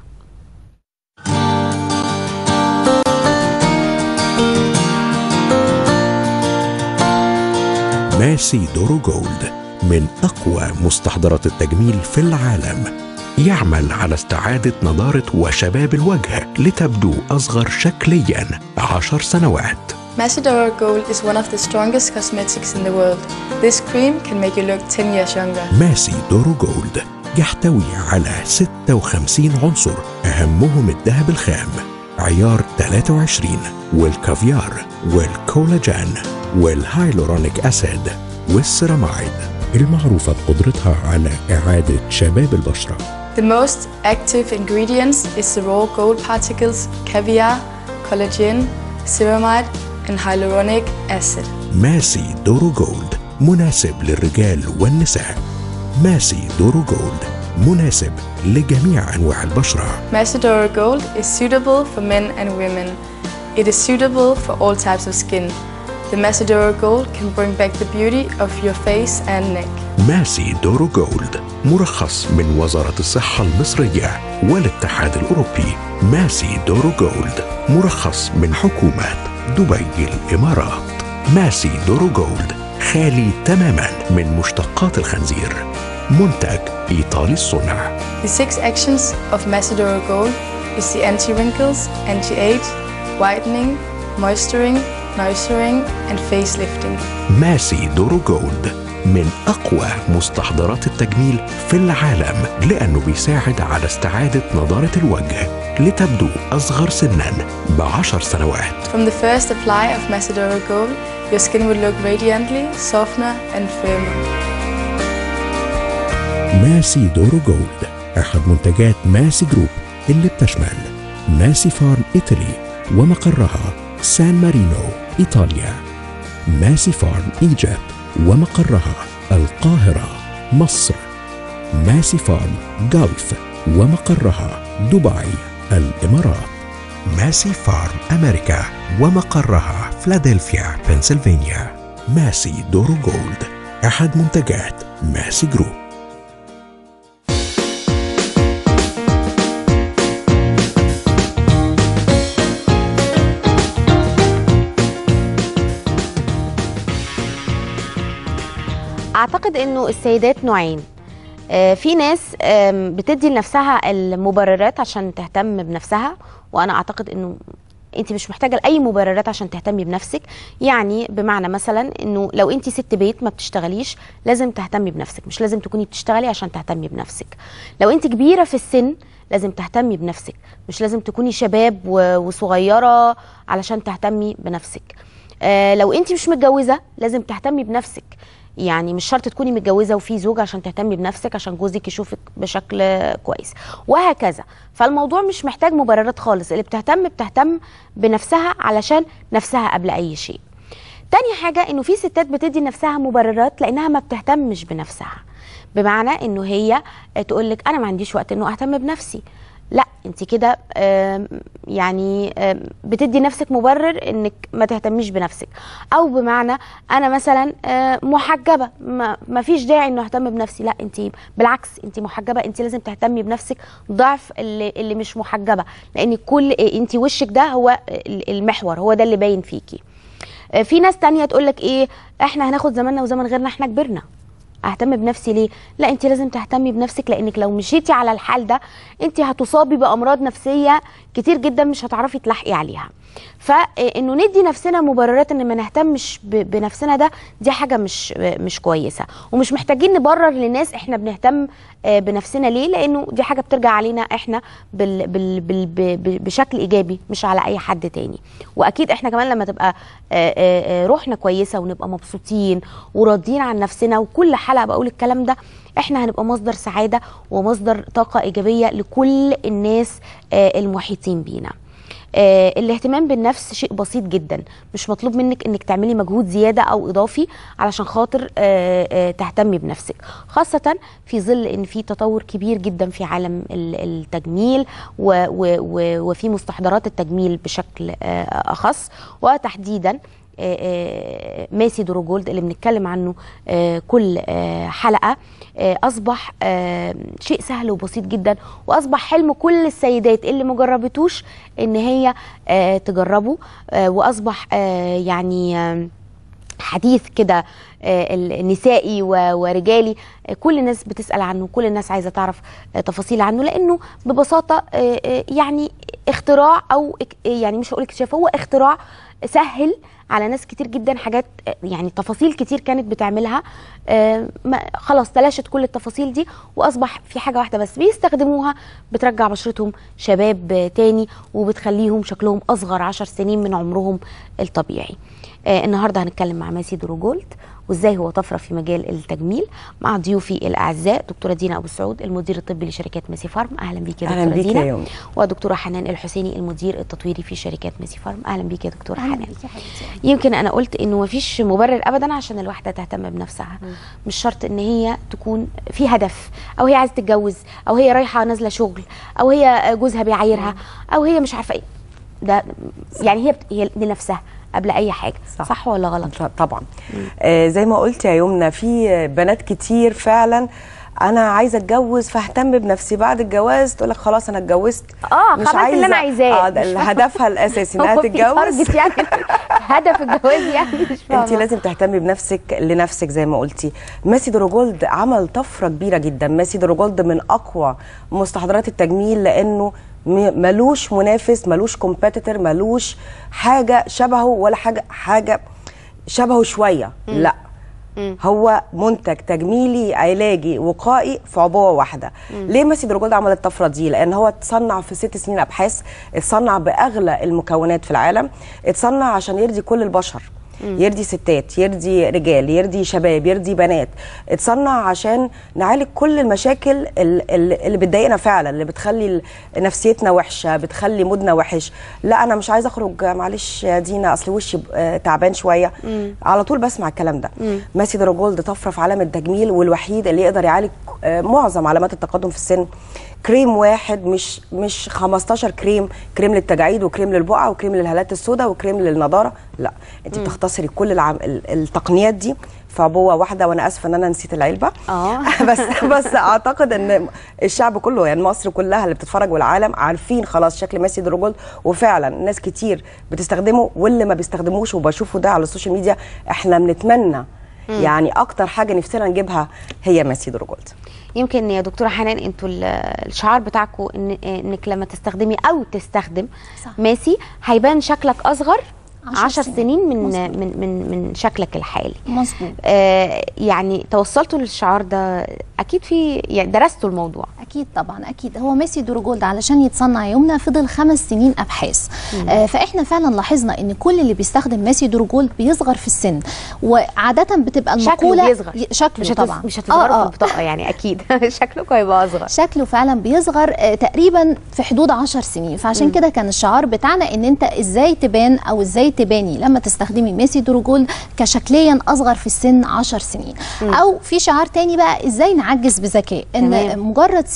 ماسي دورو جولد من أقوى مستحضرات التجميل في العالم يعمل على استعادة نضارة وشباب الوجه لتبدو أصغر شكليا عشر سنوات Macedora Gold is one of the strongest cosmetics in the world. This cream can make you look 10 years younger. ماسي دورو جولد يحتوي على 56 عنصر أهمهم الذهب الخام عيار 23 والكافيار والكولاجين والهايلورونيك أسيد والسيراميد المعروفة بقدرتها على إعادة شباب البشرة The most active ingredients is the raw gold particles, caviar, collagen, ceramide, and hyaluronic acid. ماسي دورو جولد مناسب للرجال والنساء ماسي دورو جولد مناسب لجميع أنواع البشرة Macedora Gold is suitable for men and women. It is suitable for all types of skin. The Macedora Gold can bring back the beauty of your face and neck. ماسي دورو جولد مرخص من وزارة الصحة المصرية والاتحاد الأوروبي ماسي دورو جولد مرخص من حكومة دبي الإمارات ماسي دورو جولد خالي تماما من مشتقات الخنزير منتج إيطالي الصنع The six actions of Macedora Gold is the anti-wrinkles, anti-age, whitening, moisturing, nourishing, and facelifting. ماسي دورو جولد من أقوى مستحضرات التجميل في العالم لأنه بيساعد على استعادة نضارة الوجه لتبدو أصغر سنا بعشر سنوات From the first apply of Macedora Gold, your skin will look radiantly, softer, and firmer. ماسي دورو جولد أحد منتجات ماسي جروب اللي بتشمل ماسي فارم إيطالي ومقرها سان مارينو إيطاليا ماسي فارم إيجيبت ومقرها القاهرة مصر ماسي فارم جلف ومقرها دبي الإمارات ماسي فارم أمريكا ومقرها فلادلفيا بنسلفانيا ماسي دورو جولد أحد منتجات ماسي جروب اعتقد انه السيدات نوعين آه، في ناس آم، بتدي لنفسها المبررات عشان تهتم بنفسها وانا اعتقد انه انت مش محتاجه لاي مبررات عشان تهتمي بنفسك يعني بمعنى مثلا انه لو انت ست بيت ما بتشتغليش لازم تهتمي بنفسك مش لازم تكوني بتشتغلي عشان تهتمي بنفسك لو انت كبيره في السن لازم تهتمي بنفسك مش لازم تكوني شباب و- وصغيره علشان تهتمي بنفسك آه، لو انت مش متجوزه لازم تهتمي بنفسك يعني مش شرط تكوني متجوزه وفي زوج عشان تهتمي بنفسك عشان جوزك يشوفك بشكل كويس وهكذا فالموضوع مش محتاج مبررات خالص اللي بتهتم بتهتم بنفسها علشان نفسها قبل اي شيء تاني حاجة انه في ستات بتدي لنفسها مبررات لانها ما بتهتمش بنفسها بمعنى انه هي تقول لك انا ما عنديش وقت انه اهتم بنفسي لا انت كده آم، يعني آم، بتدي نفسك مبرر انك ما تهتميش بنفسك او بمعنى انا مثلا آه، محجبه ما ما فيش داعي انه اهتم بنفسي لا انت بالعكس انت محجبه انت لازم تهتمي بنفسك ضعف اللي اللي مش محجبه لان كل انت وشك ده هو المحور هو ده اللي باين فيكي آه، في ناس تانية تقول لك ايه احنا هناخد زماننا وزمن غيرنا احنا كبرنا اهتم بنفسي ليه لا انت لازم تهتمي بنفسك لانك لو مشيتي على الحال ده انت هتصابي بامراض نفسيه كتير جدا مش هتعرفي تلاحقي عليها فانه ندي نفسنا مبررات ان ما نهتمش ب- بنفسنا ده دي حاجه مش مش كويسه ومش محتاجين نبرر للناس احنا بنهتم آه، بنفسنا ليه لانه دي حاجه بترجع علينا احنا بال بال بال ب- ب- بشكل ايجابي مش على اي حد تاني واكيد احنا كمان لما تبقى آه، آه، آه، روحنا كويسه ونبقى مبسوطين وراضيين عن نفسنا وكل حلقه بقول الكلام ده احنا هنبقى مصدر سعاده ومصدر طاقه ايجابيه لكل الناس آه، المحيطين بينا آه، الاهتمام بالنفس شيء بسيط جدا مش مطلوب منك انك تعملي مجهود زياده او اضافي علشان خاطر آه، آه، تهتمي بنفسك خاصه في ظل ان في تطور كبير جدا في عالم ال- التجميل و- و- و- وفي مستحضرات التجميل بشكل آه، اخص وتحديدا آه، آه، ماسي دروجولد اللي بنتكلم عنه آه، كل آه، حلقه آه، اصبح آه، شيء سهل وبسيط جدا واصبح حلم كل السيدات اللي ما جربتوش ان هي آه، تجربه آه، واصبح آه، يعني آه، حديث كده آه، النسائي و- ورجالي آه، كل الناس بتسأل عنه كل الناس عايزة تعرف آه، تفاصيل عنه لأنه ببساطة آه، آه، يعني اختراع أو اك- يعني مش هقول اكتشاف هو اختراع سهل على ناس كتير جدا حاجات آه، يعني تفاصيل كتير كانت بتعملها آه، ما- خلاص تلاشت كل التفاصيل دي واصبح في حاجه واحده بس بيستخدموها بترجع بشرتهم شباب آه، تاني وبتخليهم شكلهم اصغر عشر سنين من عمرهم الطبيعي آه، النهارده هنتكلم مع ماسي دروجولد وازاي هو طفره في مجال التجميل مع ضيوفي الاعزاء دكتوره دينا ابو سعود المدير الطبي لشركات ماسي فارم اهلا بيكي يا أهلاً دكتوره بيكي يا دينا يومي. ودكتوره حنان الحسيني المدير التطويري في شركات ماسي فارم اهلا بيكي يا دكتوره حنان يمكن انا قلت انه مفيش مبرر ابدا عشان الواحده تهتم بنفسها مش شرط ان هي تكون في هدف او هي عايزه تتجوز او هي رايحه نازله شغل او هي جوزها بيعايرها او هي مش عارفه ايه ده يعني هي بت... هي لنفسها قبل اي حاجه صح, صح ولا غلط ط- طبعا آه زي ما قلت يا يمنى في بنات كتير فعلا انا عايزه اتجوز فاهتم بنفسي بعد الجواز تقول لك خلاص انا اتجوزت اه خلاص اللي انا عايزاه اه ده هدفها الاساسي انها هو في تتجوز target يعني هدف الجواز يعني مش فاهمة. انت لازم تهتمي بنفسك لنفسك زي ما قلتي ماسي دروجولد عمل طفره كبيره جدا ماسي دروجولد من اقوى مستحضرات التجميل لانه م- ملوش منافس ملوش كومبيتيتور ملوش حاجه شبهه ولا حاجه حاجه شبهه شويه لا هو منتج تجميلي علاجي وقائي في عبوه واحده ليه ماسي دروجولد عمل الطفره دي لان هو اتصنع في ست سنين ابحاث اتصنع باغلى المكونات في العالم اتصنع عشان يرضي كل البشر يرضي ستات يرضي رجال يرضي شباب يرضي بنات اتصنع عشان نعالج كل المشاكل ال- ال- اللي بتضايقنا فعلا اللي بتخلي ال- نفسيتنا وحشه بتخلي مودنا وحش لا انا مش عايزه اخرج معلش يا دينا اصل وشي آه، تعبان شويه على طول بسمع الكلام ده ماسي دروجولد طفره في عالم التجميل والوحيد اللي يقدر يعالج آه، معظم علامات التقدم في السن كريم واحد مش مش 15 كريم كريم للتجاعيد وكريم للبقع وكريم للهالات السوداء وكريم للنضاره لا انت بتختصري كل العم... ال- التقنيات دي في عبوه واحده وانا اسفه ان انا نسيت العلبه اه بس بس اعتقد ان الشعب كله يعني مصر كلها اللي بتتفرج والعالم عارفين خلاص شكل ميسي دروجولد وفعلا ناس كتير بتستخدمه واللي ما بيستخدموش وبشوفه ده على السوشيال ميديا احنا بنتمنى يعني اكتر حاجه نفسنا نجيبها هي ميسي دروجولد يمكن يا دكتوره حنان انتوا ال- الشعار بتاعكم إن انك لما تستخدمي او تستخدم صح. ماسي هيبان شكلك اصغر عشر عشر سنين. سنين من مظبوط. من من من شكلك الحالي مظبوط آه يعني توصلتوا للشعار ده اكيد في يعني درستوا الموضوع اكيد طبعا اكيد هو ميسي دروجولد علشان يتصنع يومنا فضل خمس سنين ابحاث آه فاحنا فعلا لاحظنا ان كل اللي بيستخدم ميسي دروجولد بيصغر في السن وعاده بتبقى شكله المقوله بيصغر ي- شكله مش هتز... طبعا مش هتصغروا آه، في آه. البطاقه يعني اكيد شكلكم هيبقى اصغر شكله فعلا بيصغر آه، تقريبا في حدود 10 سنين فعشان كده كان الشعار بتاعنا ان انت ازاي تبان او ازاي تباني لما تستخدمي ميسي دروجولد كشكليا اصغر في السن 10 سنين او في شعار تاني بقى ازاي نعجز بذكاء ان تمام. مجرد سن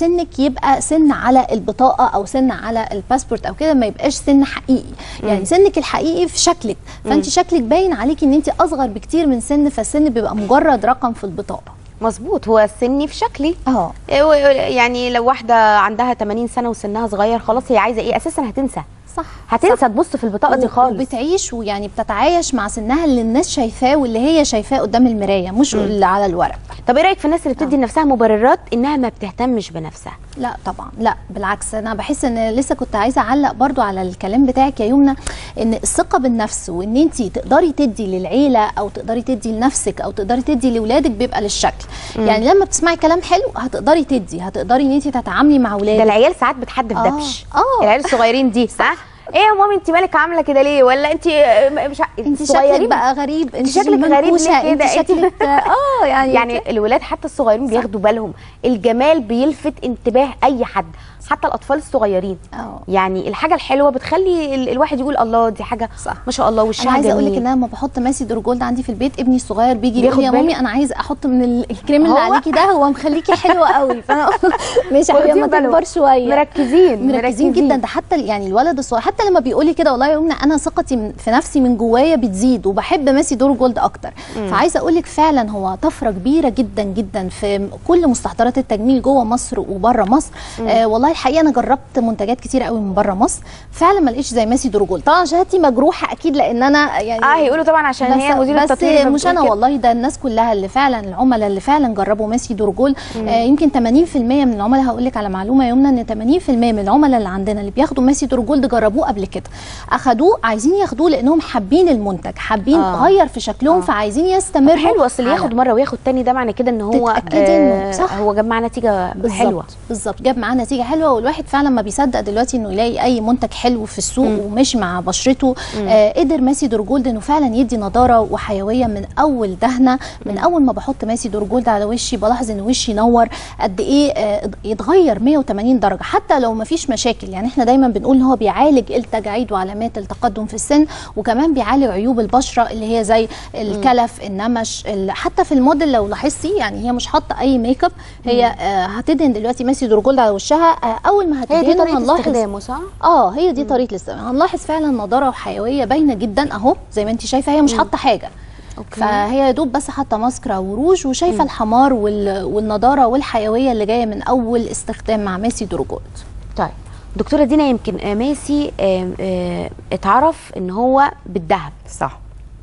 سنك يبقى سن على البطاقه او سن على الباسبورت او كده ما يبقاش سن حقيقي يعني سنك الحقيقي في شكلك فانت شكلك باين عليكي ان انت اصغر بكتير من سن فالسن بيبقى مجرد رقم في البطاقه مظبوط هو سني في شكلي اه إيه و- يعني لو واحده عندها 80 سنه وسنها صغير خلاص هي عايزه ايه اساسا هتنسى صح هتنسى تبص في البطاقه دي خالص وبتعيش ويعني بتتعايش مع سنها اللي الناس شايفاه واللي هي شايفاه قدام المرايه مش اللي على الورق طب ايه رايك في الناس اللي بتدي لنفسها مبررات انها ما بتهتمش بنفسها لا طبعا لا بالعكس انا بحس ان لسه كنت عايزه اعلق برضو على الكلام بتاعك يا يمنى ان الثقه بالنفس وان انت تقدري تدي للعيله او تقدري تدي لنفسك او تقدري تدي لاولادك بيبقى للشكل يعني لما بتسمعي كلام حلو هتقدري تدي هتقدري ان انت تتعاملي مع ده اولادك العيال ساعات بتحدف آه، دبش آه. العيال الصغيرين دي ها ايه يا مامي انت مالك عامله كده ليه ولا انت آه، مش ع- انت شكلك صغيرين بقى غريب انت شكلك غريب منكوشة، ليه انت كده؟ شكلك اه يعني يعني الولاد حتى الصغيرين بياخدوا بالهم الجمال بيلفت انتباه اي حد حتى الاطفال الصغيرين اه يعني الحاجه الحلوه بتخلي ال- الواحد يقول الله دي حاجه صح. ما شاء الله وشها انا عايزه اقول لك جميل. ان انا لما بحط ماسي دورجولد عندي في البيت ابني الصغير بيجي بياخد يقول لي يا باله؟ مامي انا عايز احط من ال- الكريم اللي هو- عليكي ده هو مخليكي حلوه قوي فانا ماشي يا حبيبي واخدين اما بالهم. تكبر شويه مركزين مركزين جدا ده حتى ال- يعني الولد الصغير حتى لما بيقول لي كده والله يا امنا انا ثقتي من- في نفسي من جوايا بتزيد وبحب ماسي دور جولد اكتر فعايزه اقول لك فعلا هو طفره كبيره جدا جدا في كل مستحضرات التجميل جوه مصر وبره مصر آه والله الحقيقه انا جربت منتجات كتير قوي من بره مصر فعلا ما لقيتش زي ماسي دور جولد طبعا شهادتي مجروحه اكيد لان انا يعني اه هيقولوا طبعا عشان هي مديره بس التطوير مش انا فبتقول كده. والله ده الناس كلها اللي فعلا العملاء اللي فعلا جربوا ماسي دورجول آه يمكن 80% من العملاء هقول لك على معلومه يومنا ان 80% من العملاء اللي عندنا اللي بياخدوا ماسي دورجول ده جربوه قبل كده اخدوه عايزين ياخدوه لانهم حابين المنتج حابين آه. غير في شكلهم فعايزين يستمروا حلو اصل على- ياخد مره وياخد تاني ده معنى كده ان هو تتأكدي إنه صح. هو جاب معاه نتيجه بالظبط حلوه بالظبط جاب معاه نتيجه حلوه والواحد فعلا ما بيصدق دلوقتي انه يلاقي اي منتج حلو في السوق وماشي مع بشرته آه قدر ماسي دور جولد انه فعلا يدي نضاره وحيويه من اول دهنه من اول ما بحط ماسي دور جولد على وشي بلاحظ ان وشي ينور قد ايه آه يتغير 180 درجه حتى لو ما فيش مشاكل يعني احنا دايما بنقول ان هو بيعالج التجاعيد وعلامات التقدم في السن وكمان بيعالج عيوب البشره اللي هي زي الكلف النمش ال- حتى في الموديل لو لاحظتي يعني هي مش حاطه اي ميك اب هي آه هتدهن دلوقتي ماسي دور جولد على وشها آه اول ما هي هتدهن دي طريقه هنلاحظ استخدامه صح؟ اه هي دي طريقه الاستخدام هنلاحظ فعلا نضاره وحيويه باينه جدا اهو زي ما انت شايفه هي مش حاطه حاجه أوكي. فهي يا دوب بس حاطه ماسكرا وروج وشايفه الحمار وال... والنضاره والحيويه اللي جايه من اول استخدام مع ماسي دورجولد طيب دكتوره دينا يمكن آه، ماسي آه، آه، اتعرف ان هو بالذهب صح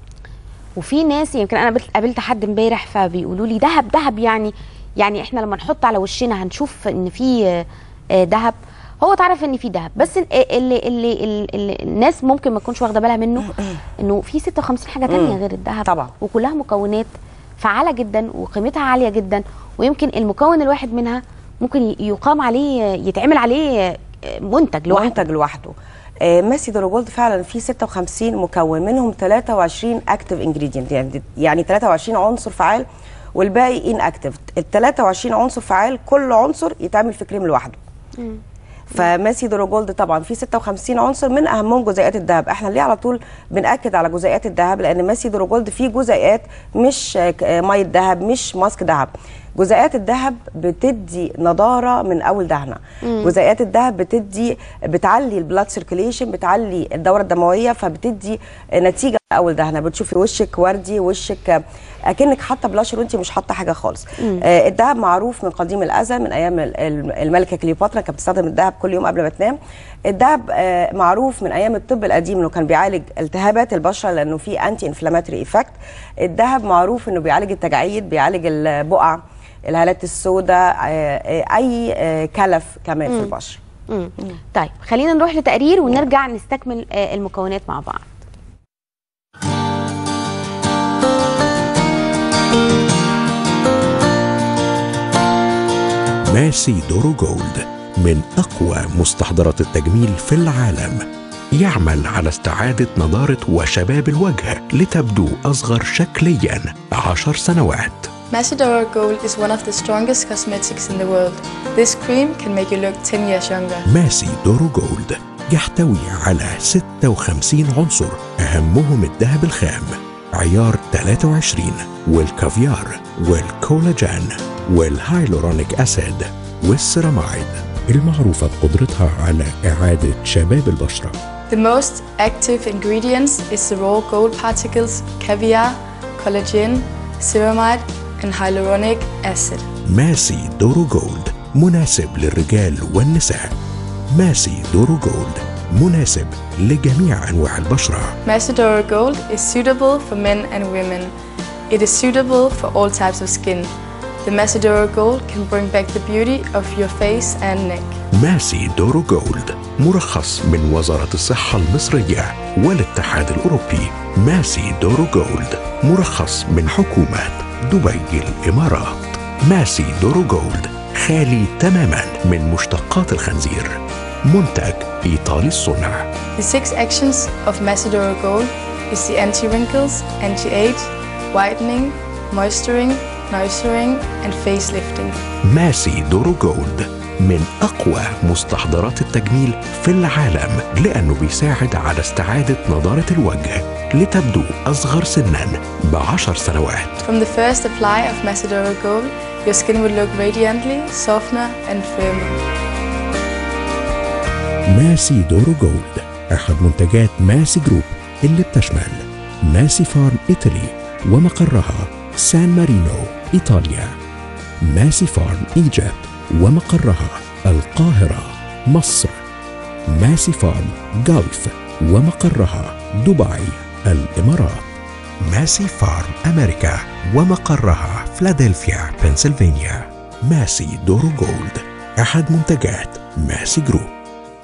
وفي ناس يمكن انا قابلت- قابلت حد امبارح فبيقولوا لي دهب دهب يعني يعني احنا لما نحط على وشنا هنشوف ان في آه، آه، دهب هو اتعرف ان في دهب بس ال- اللي اللي, اللي, اللي الناس ممكن ما تكونش واخده بالها منه انه في 56 حاجه تانية غير الدهب طبعا. وكلها مكونات فعاله جدا وقيمتها عاليه جدا ويمكن المكون الواحد منها ممكن ي- يقام عليه يتعمل عليه آه، منتج لوحده منتج لوحده آه، ماسي دروجولد فعلا فيه 56 مكون منهم 23 اكتف انجريدينت يعني يعني 23 عنصر فعال والباقي ان اكتف ال 23 عنصر فعال كل عنصر يتعمل في كريم لوحده فماسي دروجولد طبعا فيه 56 عنصر من اهمهم جزيئات الذهب احنا ليه على طول بناكد على جزيئات الذهب لان ماسي دروجولد فيه جزيئات مش آه، ك- آه، ميه ذهب مش ماسك ذهب جزيئات الذهب بتدي نضاره من اول دهنه جزيئات الذهب بتدي بتعلي البلاد سيركيليشن بتعلي الدوره الدمويه فبتدي نتيجه من اول دهنه بتشوفي وشك وردي وشك اكنك حاطه بلاشر وانت مش حاطه حاجه خالص آه الذهب معروف من قديم الازل من ايام ال- ال- الملكه كليوباترا كانت بتستخدم الذهب كل يوم قبل ما تنام الذهب آه معروف من ايام الطب القديم انه كان بيعالج التهابات البشره لانه فيه انتي انفلاماتوري ايفكت الذهب معروف انه بيعالج التجاعيد بيعالج البقع الهالات السوداء آه، آه، اي آه، كلف كمان في البشره مم. طيب خلينا نروح لتقرير ونرجع نستكمل آه، المكونات مع بعض ماسي دورو جولد من أقوى مستحضرات التجميل في العالم يعمل على استعادة نضارة وشباب الوجه لتبدو أصغر شكليا عشر سنوات Macedora Gold is one of the strongest cosmetics in the world. This cream can make you look 10 years younger. ماسي دورو جولد يحتوي على 56 عنصر أهمهم الذهب الخام عيار 23 والكافيار والكولاجين والهايلورونيك أسيد والسيرامايد المعروفة بقدرتها على إعادة شباب البشرة The most active ingredients is the raw gold particles, caviar, collagen, ceramide, and hyaluronic acid. ماسي دورو جولد مناسب للرجال والنساء ماسي دورو جولد مناسب لجميع أنواع البشرة Macedora Gold is suitable for men and women. It is suitable for all types of skin. The Macedora Gold can bring back the beauty of your face and neck. ماسي دورو جولد مرخص من وزارة الصحة المصرية والاتحاد الأوروبي ماسي دورو جولد مرخص من حكومة دبي الإمارات ماسي دورو جولد خالي تماما من مشتقات الخنزير منتج إيطالي الصنع The six actions of Macedora Gold is the anti-wrinkles, anti-age, whitening, moisturing, nourishing, and facelifting. ماسي دورو جولد من أقوى مستحضرات التجميل في العالم لأنه بيساعد على استعادة نضارة الوجه لتبدو أصغر سنا بعشر سنوات From the first apply of Macedora Gold, your skin will look radiantly, softer, and firmer. ماسي دورو جولد أحد منتجات ماسي جروب اللي بتشمل ماسي فارم إيطالي ومقرها سان مارينو إيطاليا ماسي فارم إيجيبت ومقرها القاهرة مصر ماسي فارم جولف ومقرها دبي الإمارات ماسي فارم أمريكا ومقرها فلادلفيا بنسلفانيا ماسي دورو جولد أحد منتجات ماسي جروب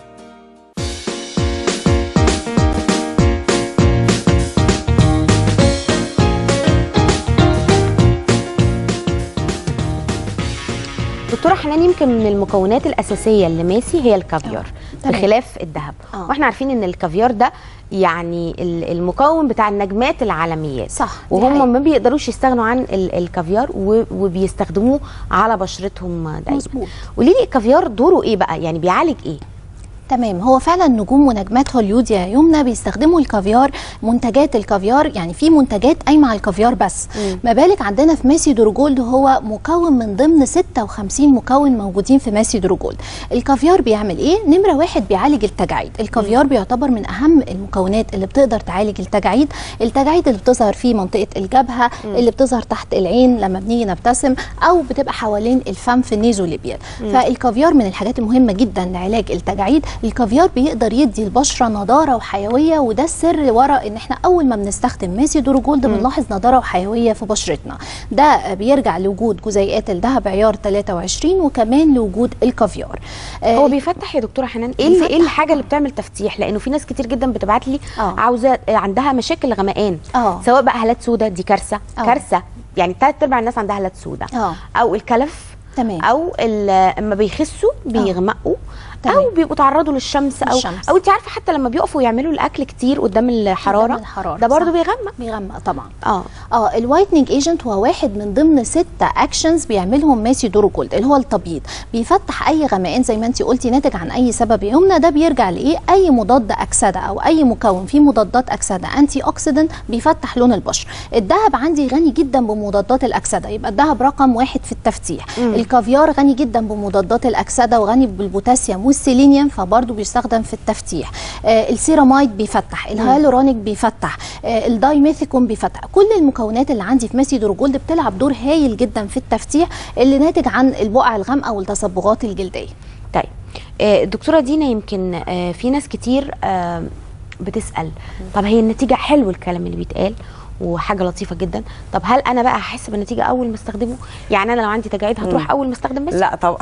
دكتوره حنان يمكن من المكونات الاساسيه اللي ماسي هي الكافيار تمام. بخلاف الذهب آه. واحنا عارفين ان الكافيار ده يعني ال- المكون بتاع النجمات العالميات صح، دي حقيقة. وهم ما بيقدروش يستغنوا عن ال- الكافيار و- وبيستخدموه على بشرتهم دايما مظبوط. قولي لي الكافيار دوره ايه بقى يعني بيعالج ايه تمام هو فعلا نجوم ونجمات هوليود يا يمنى بيستخدموا الكافيار منتجات الكافيار يعني في منتجات قايمه على الكافيار بس ما بالك عندنا في ماسي دروجولد هو مكون من ضمن 56 مكون موجودين في ماسي دروجولد الكافيار بيعمل ايه نمره واحد بيعالج التجاعيد الكافيار بيعتبر من اهم المكونات اللي بتقدر تعالج التجاعيد التجاعيد اللي بتظهر في منطقه الجبهه اللي بتظهر تحت العين لما بنيجي نبتسم او بتبقى حوالين الفم في النيزوليبيال فالكافيار من الحاجات المهمه جدا لعلاج التجاعيد الكافيار بيقدر يدي البشره نضاره وحيويه وده السر ورا ان احنا اول ما بنستخدم ماسي دورو جولد بنلاحظ نضاره وحيويه في بشرتنا ده بيرجع لوجود جزيئات الذهب عيار 23 وكمان لوجود الكافيار آه، هو بيفتح يا دكتوره حنان ايه اللي ايه الحاجه اللي بتعمل تفتيح لانه في ناس كتير جدا بتبعت لي آه. عاوزه عندها مشاكل غمقان آه. سواء بقى هالات سودا دي كارثه آه. كارثه يعني ثلاث ارباع الناس عندها هالات سودا آه. او الكلف تمام. او ال- اما بيخسوا بيغمقوا تمام. او بيبقوا تعرضوا للشمس او للشمس. او انت عارفه حتى لما بيقفوا يعملوا الاكل كتير قدام الحراره, قدام الحرارة، ده برضه صح. بيغمق بيغمق طبعا اه اه الوايتنينج ايجنت هو واحد من ضمن ستة اكشنز بيعملهم ماسي دورو جولد اللي هو التبييض بيفتح اي غمقان زي ما انت قلتي ناتج عن اي سبب يمنى ده بيرجع لايه اي مضاد اكسده او اي مكون فيه مضادات اكسده انتي اوكسيدنت بيفتح لون البشره الذهب عندي غني جدا بمضادات الاكسده يبقى الذهب رقم واحد في التفتيح الكافيار غني جدا بمضادات الاكسده وغني بالبوتاسيوم والسيلينيوم فبرضه بيستخدم في التفتيح آه السيرامايد بيفتح الهيالورونيك بيفتح آه الدايميثيكوم بيفتح كل المكونات اللي عندي في ماسي دورجولد بتلعب دور هايل جدا في التفتيح اللي ناتج عن البقع الغامقه والتصبغات الجلديه طيب آه، دكتوره دينا يمكن آه، في ناس كتير آه، بتسال طب هي النتيجه حلو الكلام اللي بيتقال وحاجه لطيفه جدا طب هل انا بقى هحس بالنتيجه اول ما استخدمه يعني انا لو عندي تجاعيد هتروح اول ما استخدم ماسك لا طبعا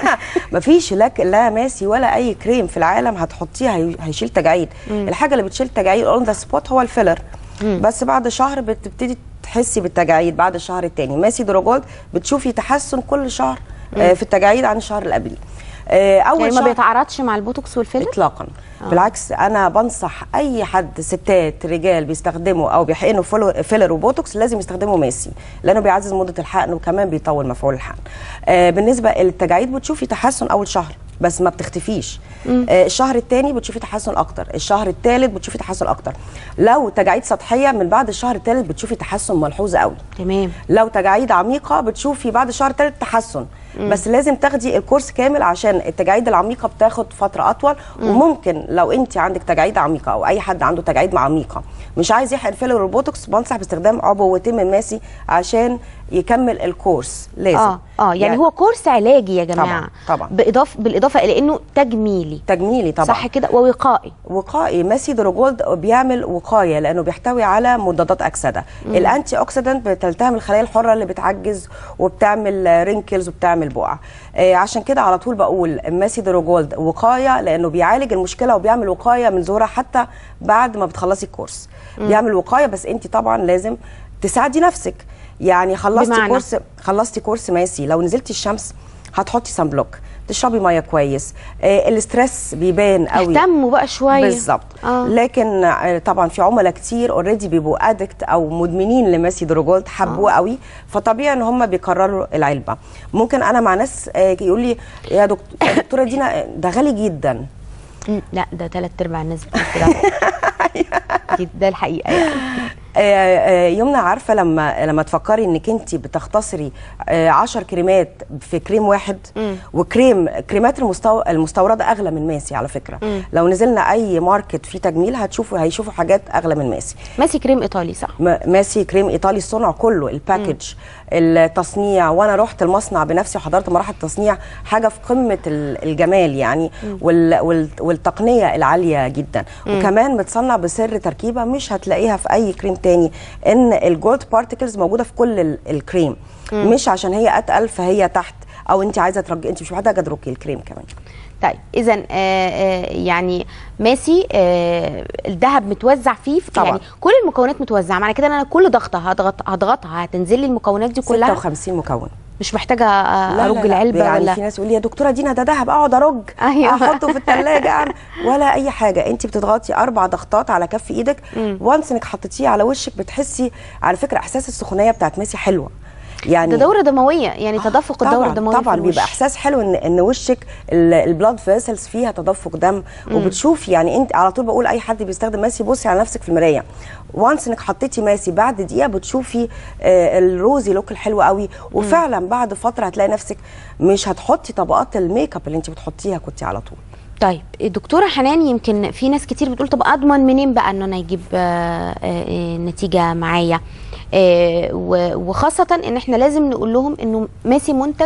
مفيش لك لا ماسي ولا اي كريم في العالم هتحطيه هي- هيشيل تجاعيد الحاجه اللي بتشيل تجاعيد اون ذا سبوت هو الفيلر بس بعد شهر بتبتدي تحسي بالتجاعيد بعد الشهر التاني ماسي دروجولد بتشوفي تحسن كل شهر آه، في التجاعيد عن الشهر اللي قبليه آه، اول يعني ما شهر بيتعارضش مع البوتوكس والفيلر اطلاقا بالعكس انا بنصح اي حد ستات رجال بيستخدموا او بيحقنوا فلو- فيلر وبوتوكس لازم يستخدموا ماسي لانه بيعزز مده الحقن وكمان بيطول مفعول الحقن آه بالنسبه للتجاعيد بتشوفي تحسن اول شهر بس ما بتختفيش آه الشهر الثاني بتشوفي تحسن اكتر الشهر الثالث بتشوفي تحسن اكتر لو تجاعيد سطحيه من بعد الشهر الثالث بتشوفي تحسن ملحوظ قوي تمام لو تجاعيد عميقه بتشوفي بعد الشهر الثالث تحسن بس لازم تاخدي الكورس كامل عشان التجاعيد العميقه بتاخد فتره اطول وممكن لو انت عندك تجاعيد عميقه او اي حد عنده تجاعيد عميقه مش عايز يحقن فيلر روبوتكس بنصح باستخدام عبوتين من ماسي عشان يكمل الكورس لازم اه اه يعني, هو كورس علاجي يا جماعه طبعاً، طبعاً. باضافه بالاضافه الى انه تجميلي تجميلي طبعا صح كده ووقائي وقائي ماسي دروجولد بيعمل وقايه لانه بيحتوي على مضادات اكسده الانتي اوكسيدانت بتلتهم الخلايا الحره اللي بتعجز وبتعمل رينكلز وبتعمل بقع آه عشان كده على طول بقول ماسي دروجولد وقايه لانه بيعالج المشكله وبيعمل وقايه من ظهورها حتى بعد ما بتخلصي الكورس بيعمل وقايه بس انت طبعا لازم تساعدي نفسك يعني خلصتي بمعنى؟ كورس خلصتي كورس ماسي لو نزلتي الشمس هتحطي سان بلوك تشربي ميه كويس آه الاسترس بيبان قوي اهتموا بقى شويه بالظبط آه. لكن آه، طبعا في عملاء كتير اوريدي بيبقوا ادكت او مدمنين لماسي دروجولد حبوه قوي فطبيعي ان هم بيكرروا العلبه ممكن انا مع ناس آه، يقول لي يا دكتور يا دكتوره دينا آه، ده غالي جدا مم، لا ده ثلاث ارباع الناس بتقول كده أكيد، ده الحقيقه يعني آه، آه، يمنى عارفه لما لما تفكري انك انت بتختصري 10 كريمات في كريم واحد وكريم كريمات المستو... المستورده اغلى من ماسي على فكره لو نزلنا اي ماركت فيه تجميل هتشوفوا هيشوفوا حاجات اغلى من ماسي ماسي كريم ايطالي صح م- ماسي كريم ايطالي الصنع كله الباكج التصنيع وانا رحت المصنع بنفسي وحضرت مراحل التصنيع حاجه في قمه ال- الجمال يعني وال وال والتقنيه العاليه جدا وكمان متصنع بسر تركيبه مش هتلاقيها في اي كريم تاني ان الجولد بارتكلز موجوده في كل ال- الكريم مش عشان هي اتقل فهي تحت او انت عايزه ترجي انت مش محتاجه تدركي الكريم كمان طيب اذا يعني ماسي آه، الذهب متوزع فيه في- طبعاً. يعني كل المكونات متوزعه معنى كده ان انا كل ضغطه هضغط هضغطها هتنزل لي المكونات دي كلها 56 مكون مش محتاجه آه، لا، ارج لا، لا. العلبه يعني ولا في ناس يقول لي يا دكتوره دينا ده دهب اقعد ارج أيوة. احطه في الثلاجه ولا اي حاجه انت بتضغطي اربع ضغطات على كف ايدك وانس انك حطيتيه على وشك بتحسي على فكره احساس السخونيه بتاعت ميسي حلوه يعني ده دوره دمويه يعني تدفق الدوره طبعا الدمويه طبعا في الوش. بيبقى احساس حلو ان ان وشك البلاد فيسلز فيها تدفق دم وبتشوفي يعني انت على طول بقول اي حد بيستخدم ماسي بصي على نفسك في المرايه وانس انك حطيتي ماسي بعد دقيقه بتشوفي آه الروزي لوك الحلو قوي وفعلا بعد فتره هتلاقي نفسك مش هتحطي طبقات الميك اب اللي انت بتحطيها كنت على طول طيب الدكتوره حنان يمكن في ناس كتير بتقول طب اضمن منين بقى ان انا يجيب آه، آه، نتيجه معايا آه، و- وخاصه ان احنا لازم نقول لهم انه ماسي منتج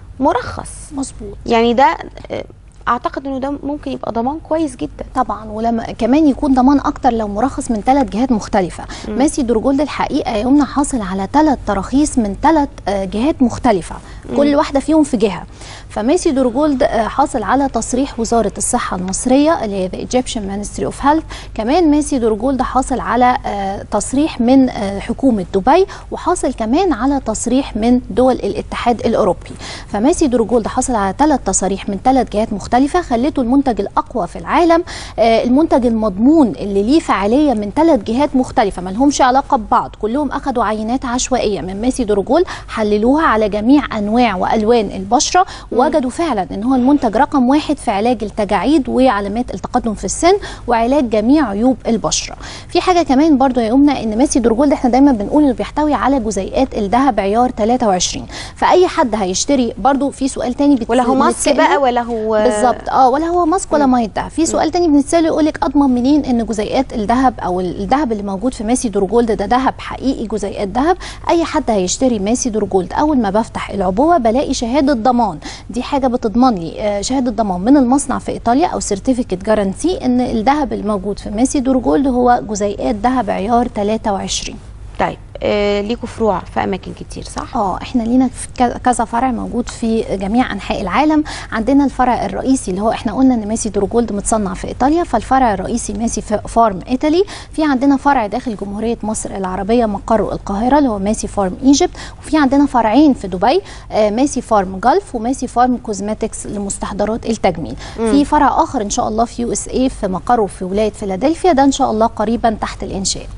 مرخص مظبوط يعني ده آه، اعتقد انه ده ممكن يبقى ضمان كويس جدا طبعا ولما كمان يكون ضمان اكتر لو مرخص من ثلاث جهات مختلفه ماسي درجولد الحقيقه يمنى حاصل على ثلاث تراخيص من ثلاث جهات مختلفه كل واحده فيهم في جهه فماسي درجولد آه، حاصل على تصريح وزاره الصحه المصريه اللي هي the Egyptian Ministry of Health كمان ماسي درجولد حاصل على آه، تصريح من آه، حكومه دبي وحاصل كمان على تصريح من دول الاتحاد الاوروبي فماسي درجولد حصل على ثلاث تصاريح من ثلاث جهات مختلفه خلته المنتج الاقوى في العالم آه، المنتج المضمون اللي ليه فعاليه من ثلاث جهات مختلفه ما لهمش علاقه ببعض كلهم اخذوا عينات عشوائيه من ماسي درجول حللوها على جميع انواع والوان البشره وجدوا فعلا ان هو المنتج رقم واحد في علاج التجاعيد وعلامات التقدم في السن وعلاج جميع عيوب البشره في حاجه كمان برضو يا امنا ان ماسي درجول احنا دايما بنقول انه بيحتوي على جزيئات الذهب عيار 23 فاي حد هيشتري برضو في سؤال تاني بت- ولا هو ماسك بنتسأله. بقى ولا هو بالظبط اه ولا هو ماسك ولا ميه دهب في سؤال تاني بنتساله يقول لك اضمن منين ان جزيئات الذهب او الذهب اللي موجود في ماسي دورجولد ده ذهب حقيقي جزيئات ذهب اي حد هيشتري ماسي دورجولد اول ما بفتح العبوه بلاقي شهاده ضمان دي حاجه بتضمن لي آه، شهاده ضمان من المصنع في ايطاليا او سيرتيفيكت جارانتي ان الذهب الموجود في ماسي دورجولد هو جزيئات ذهب عيار 23 طيب آه ليكوا فروع في اماكن كتير صح اه احنا لينا في كذا- كذا فرع موجود في جميع انحاء العالم عندنا الفرع الرئيسي اللي هو احنا قلنا ان ماسي دروجولد متصنع في ايطاليا فالفرع الرئيسي ماسي ف- فارم ايطالي في عندنا فرع داخل جمهوريه مصر العربيه مقره القاهره اللي هو ماسي فارم ايجيبت وفي عندنا فرعين في دبي آه ماسي فارم جلف وماسي فارم كوزماتكس لمستحضرات التجميل في فرع اخر ان شاء الله في يو اس اي في مقره في ولايه فيلادلفيا ده ان شاء الله قريبا تحت الانشاء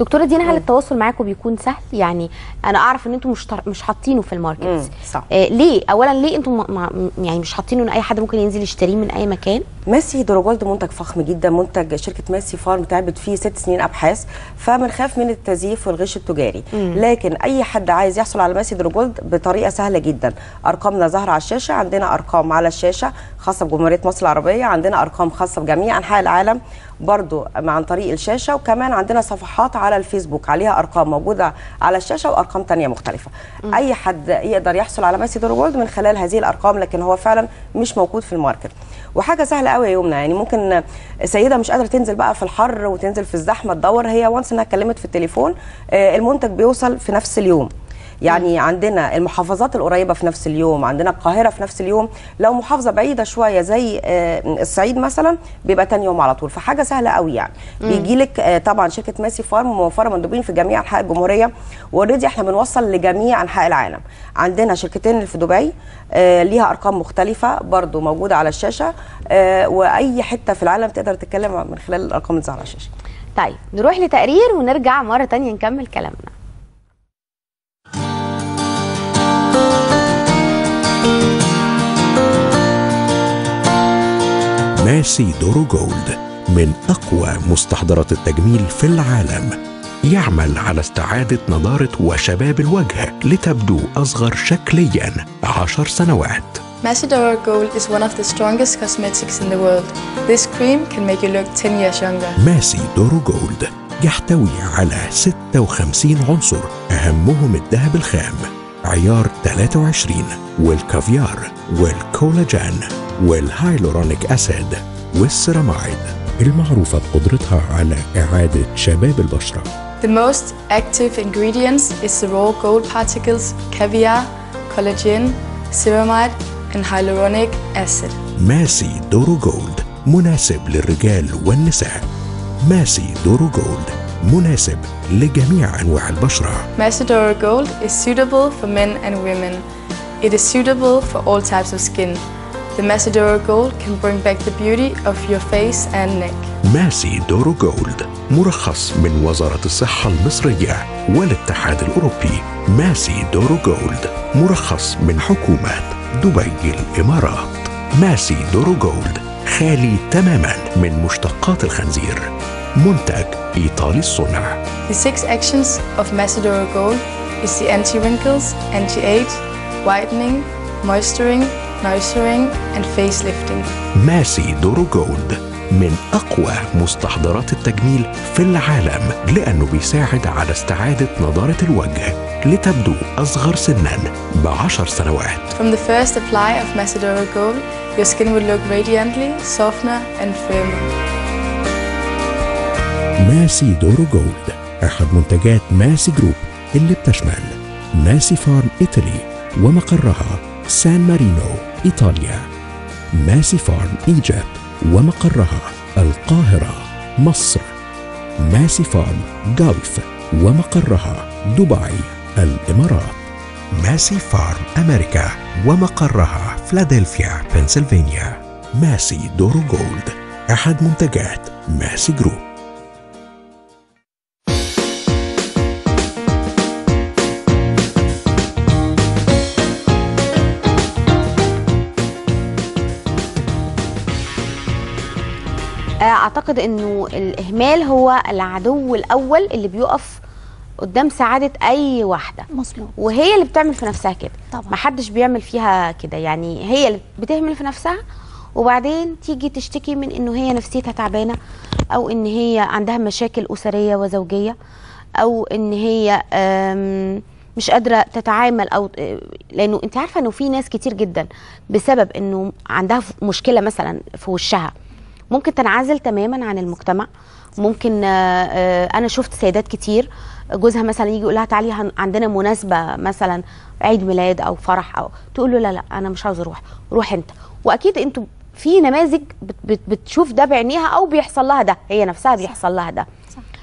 دكتوره دينا هل التواصل معاكم بيكون سهل يعني انا اعرف ان انتم مش تر- مش حاطينه في الماركت مم، صح. آه ليه اولا ليه انتم ما- ما- يعني مش حاطينه ان اي حد ممكن ينزل يشتريه من اي مكان ماسي هيدروجولد منتج فخم جدا منتج شركه ماسي فارم تعبت فيه ست سنين ابحاث فبنخاف من التزييف والغش التجاري لكن اي حد عايز يحصل على ماسي هيدروجولد بطريقه سهله جدا ارقامنا ظاهره على الشاشه عندنا ارقام على الشاشه خاصه بجمهوريه مصر العربيه عندنا ارقام خاصه بجميع انحاء العالم برضو عن طريق الشاشه وكمان عندنا صفحات على الفيسبوك عليها ارقام موجوده على الشاشه وارقام تانية مختلفه اي حد يقدر يحصل على ماسي هيدروجولد من خلال هذه الارقام لكن هو فعلا مش موجود في الماركت وحاجه سهله قوي يا يمنى يعني ممكن سيده مش قادره تنزل بقى في الحر وتنزل في الزحمه تدور هي وانس انها اتكلمت في التليفون آه، المنتج بيوصل في نفس اليوم يعني عندنا المحافظات القريبه في نفس اليوم عندنا القاهره في نفس اليوم لو محافظه بعيده شويه زي آه، الصعيد مثلا بيبقى تاني يوم على طول فحاجه سهله قوي يعني بيجي لك طبعا شركه ماسي فارم موفره مندوبين في جميع انحاء الجمهوريه واوريدي احنا بنوصل لجميع انحاء العالم عندنا شركتين اللي في دبي آه، ليها ارقام مختلفه برضو موجوده على الشاشه آه، واي حته في العالم تقدر تتكلم من خلال الارقام اللي ظاهره على الشاشه طيب نروح لتقرير ونرجع مره تانية نكمل كلامنا ماسي دورو جولد من أقوى مستحضرات التجميل في العالم يعمل على استعادة نضارة وشباب الوجه لتبدو أصغر شكليا عشر سنوات Macedora Gold is one of the strongest cosmetics in the world. This cream can make you look 10 years younger. ماسي دورو جولد يحتوي على 56 عنصر أهمهم الذهب الخام عيار 23 والكافيار والكولاجين والهايلورونيك أسيد والسيرامايد المعروفة بقدرتها على إعادة شباب البشرة The most active ingredients is the raw gold particles, caviar, collagen, ceramide, and hyaluronic acid. ماسي دورو جولد مناسب للرجال والنساء ماسي دورو جولد مناسب لجميع أنواع البشرة Macedora Gold is suitable for men and women. It is suitable for all types of skin. The Macedora Gold can bring back the beauty of your face and neck. ماسي دورو جولد مرخص من وزارة الصحة المصرية والاتحاد الأوروبي ماسي دورو جولد مرخص من حكومة دبي الإمارات ماسي دورو جولد خالي تماما من مشتقات الخنزير منتج إيطالي الصنع The six actions of Macedora Gold is the anti-wrinkles, anti-age, whitening, moisturing, nourishing, and facelifting. ماسي دورو جولد من أقوى مستحضرات التجميل في العالم لأنه بيساعد على استعادة نضارة الوجه لتبدو أصغر سنا بعشر سنوات From the first apply of Macedora Gold, your skin will look radiantly, softer, and firmer. ماسي دورو جولد أحد منتجات ماسي جروب اللي بتشمل ماسي فارم إيطالي ومقرها سان مارينو إيطاليا ماسي فارم إيجيبت ومقرها القاهرة مصر ماسي فارم جولف ومقرها دبي الإمارات ماسي فارم أمريكا ومقرها فلادلفيا بنسلفانيا ماسي دورو جولد أحد منتجات ماسي جروب آه، اعتقد انه الاهمال هو العدو الاول اللي بيقف قدام سعاده اي واحده مظبوط وهي اللي بتعمل في نفسها كده طبعا. محدش بيعمل فيها كده يعني هي اللي بتهمل في نفسها وبعدين تيجي تشتكي من انه هي نفسيتها تعبانه او ان هي عندها مشاكل اسريه وزوجيه او ان هي آم، مش قادره تتعامل او لانه انت عارفه انه في ناس كتير جدا بسبب انه عندها ف- مشكله مثلا في وشها ممكن تنعزل تماما عن المجتمع ممكن آه، آه، انا شفت سيدات كتير جوزها مثلا يجي يقول لها تعالي هن- عندنا مناسبه مثلا عيد ميلاد او فرح او تقول له لا لا انا مش عاوزه اروح روح انت واكيد انتوا في نماذج بت بت بتشوف ده بعينيها او بيحصل لها ده هي نفسها بيحصل لها ده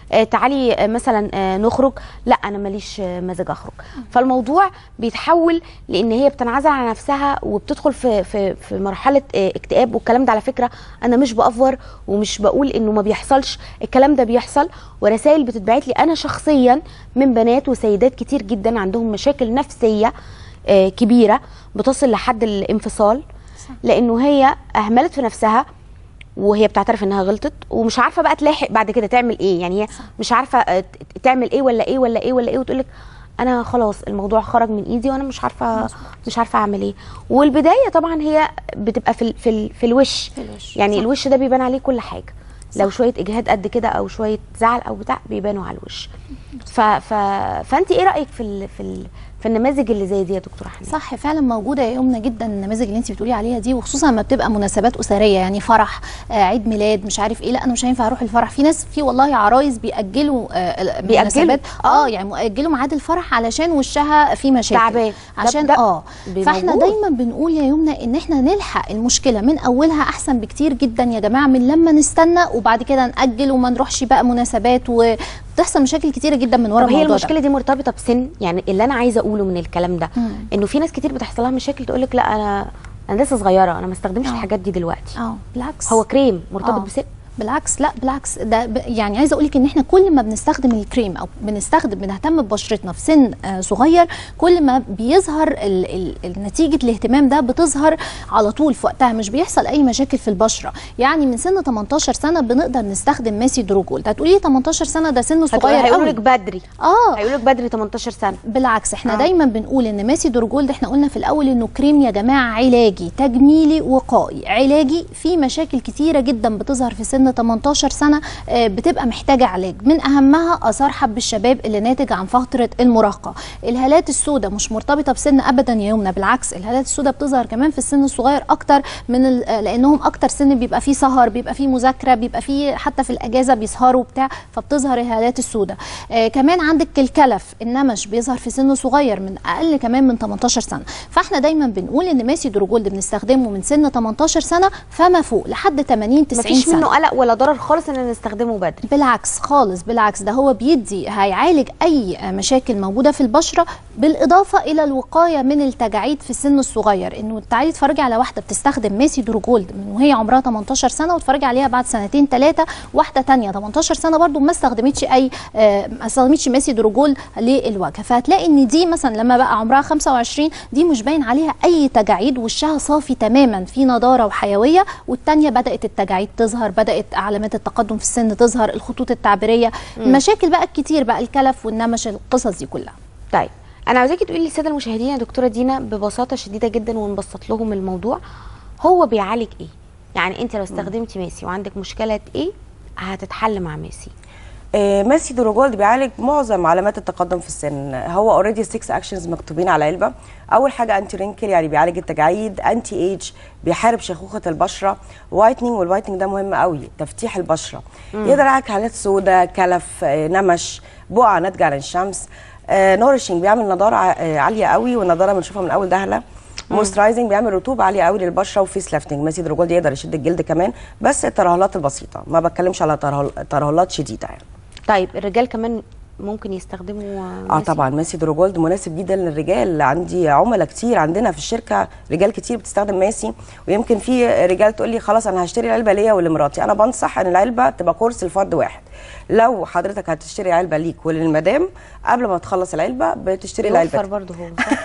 آه تعالي آه مثلا آه نخرج لا انا ماليش آه مزاج اخرج فالموضوع بيتحول لان هي بتنعزل على نفسها وبتدخل في في في مرحله آه اكتئاب والكلام ده على فكره انا مش بافور ومش بقول انه ما بيحصلش الكلام ده بيحصل ورسائل بتتبعت لي انا شخصيا من بنات وسيدات كتير جدا عندهم مشاكل نفسيه آه كبيره بتصل لحد الانفصال لانه هي اهملت في نفسها وهي بتعترف انها غلطت ومش عارفه بقى تلاحق بعد كده تعمل ايه يعني هي مش عارفه آه، ت- تعمل ايه ولا ايه ولا ايه ولا ايه وتقول لك انا خلاص الموضوع خرج من ايدي وانا مش عارفه مش عارفه اعمل ايه والبدايه طبعا هي بتبقى في ال في, ال في الوش في الوش، يعني صح. الوش ده بيبان عليه كل حاجه لو شويه اجهاد قد كده او شويه زعل او بتاع بيبانوا على الوش ف ف فانت ايه رايك في ال في ال في النماذج اللي زي دي يا دكتوره حنان صح فعلا موجوده يا يمنى جدا النماذج اللي انت بتقولي عليها دي وخصوصا لما بتبقى مناسبات اسريه يعني فرح آه عيد ميلاد مش عارف ايه لا انا مش هينفع اروح الفرح في ناس في والله عرايس بيأجلوا آه بيأجلوا. المناسبات آه. اه يعني مؤجلوا ميعاد الفرح علشان وشها في مشاكل تعبان. ده- عشان ده اه فاحنا موجود. دايما بنقول يا يمنى ان احنا نلحق المشكله من اولها احسن بكتير جدا يا جماعه من لما نستنى وبعد كده نأجل وما نروحش بقى مناسبات وبتحصل مشاكل كتيره جدا من ورا طب هي الموضوع المشكله ده. دي مرتبطه بسن يعني اللي انا عايزه اقوله من الكلام ده مم. انه في ناس كتير بتحصل لها مشاكل تقول لك لا انا انا لسه صغيره انا ما استخدمش آه. الحاجات دي دلوقتي اه بالعكس هو كريم مرتبط آه. بسن بالعكس لا بالعكس ده ب- يعني عايزه اقول لك ان احنا كل ما بنستخدم الكريم او بنستخدم بنهتم ببشرتنا في سن آه، صغير كل ما بيظهر ال ال ال- نتيجه الاهتمام ده بتظهر على طول في وقتها مش بيحصل اي مشاكل في البشره يعني من سن 18 سنه بنقدر نستخدم ماسي دروجول هتقولي لي 18 سنه ده سن صغير هيقولوا قوي لك بدري اه هيقولوا لك بدري 18 سنه بالعكس احنا آه. آه. دايما بنقول ان ماسي دورجول ده احنا قلنا في الاول انه كريم يا جماعه علاجي تجميلي وقائي علاجي في مشاكل كتيره جدا بتظهر في سن 18 سنه آه، بتبقى محتاجه علاج من اهمها اثار حب الشباب اللي ناتج عن فتره المراهقه الهالات السوداء مش مرتبطه بسن ابدا يا يمنى بالعكس الهالات السوداء بتظهر كمان في السن الصغير اكتر من ال- آه، لانهم اكتر سن بيبقى فيه سهر بيبقى فيه مذاكره بيبقى فيه حتى في الاجازه بيسهروا بتاع فبتظهر الهالات السوداء آه كمان عندك الكلف النمش بيظهر في سن صغير من اقل كمان من 18 سنه فاحنا دايما بنقول ان ماسي دروجولد بنستخدمه من سن 18 سنه فما فوق لحد 80 90 مفيش سنه منه قلق ولا ضرر خالص ان نستخدمه بدري بالعكس خالص بالعكس ده هو بيدي هيعالج اي مشاكل موجوده في البشره بالاضافه الى الوقايه من التجاعيد في السن الصغير انه تعالي اتفرجي على واحده بتستخدم ماسي دروجولد من وهي عمرها 18 سنه وتفرجي عليها بعد سنتين ثلاثه واحده تانية 18 سنه برضو ما استخدمتش اي آه، ما استخدمتش ماسي دروجول للوجه فهتلاقي ان دي مثلا لما بقى عمرها 25 دي مش باين عليها اي تجاعيد وشها صافي تماما في نضاره وحيويه والتانية بدات التجاعيد تظهر بدات علامات التقدم في السن تظهر الخطوط التعبيريه المشاكل بقى الكتير بقى الكلف والنمش القصص دي كلها طيب انا عاوزاكي تقولي للساده المشاهدين يا دكتوره دينا ببساطه شديده جدا ونبسط لهم الموضوع هو بيعالج ايه يعني انت لو استخدمتي ميسي وعندك مشكله ايه هتتحل مع ميسي آه، ماسي دروجولد بيعالج معظم علامات التقدم في السن هو اوريدي 6 اكشنز مكتوبين على علبه اول حاجه انتي رينكل يعني بيعالج التجاعيد انتي ايج بيحارب شيخوخه البشره وايتنينج والوايتنينج ده مهم قوي تفتيح البشره يقدر يعالج حالات سوداء كلف آه، نمش بقع ناتجه عن الشمس نورشنج بيعمل نضاره ع- آه، عاليه قوي والنضاره بنشوفها من اول دهله مويسترايزنج بيعمل رطوبه عاليه قوي للبشره وفيس لافتنج ماسي دروجولد يقدر يشد الجلد كمان بس الترهلات البسيطه ما بتكلمش على ترهل- ترهلات شديده يعني طيب الرجال كمان ممكن يستخدموا اه ميسي؟ طبعا ماسي دروجولد مناسب جدا للرجال عندي عملاء كتير عندنا في الشركه رجال كتير بتستخدم ماسي ويمكن في رجال تقول لي خلاص انا هشتري علبه ليا ولمراتي انا بنصح ان العلبه تبقى كورس لفرد واحد لو حضرتك هتشتري علبه ليك وللمدام قبل ما تخلص العلبه بتشتري يوفر العلبه برضه هو صح؟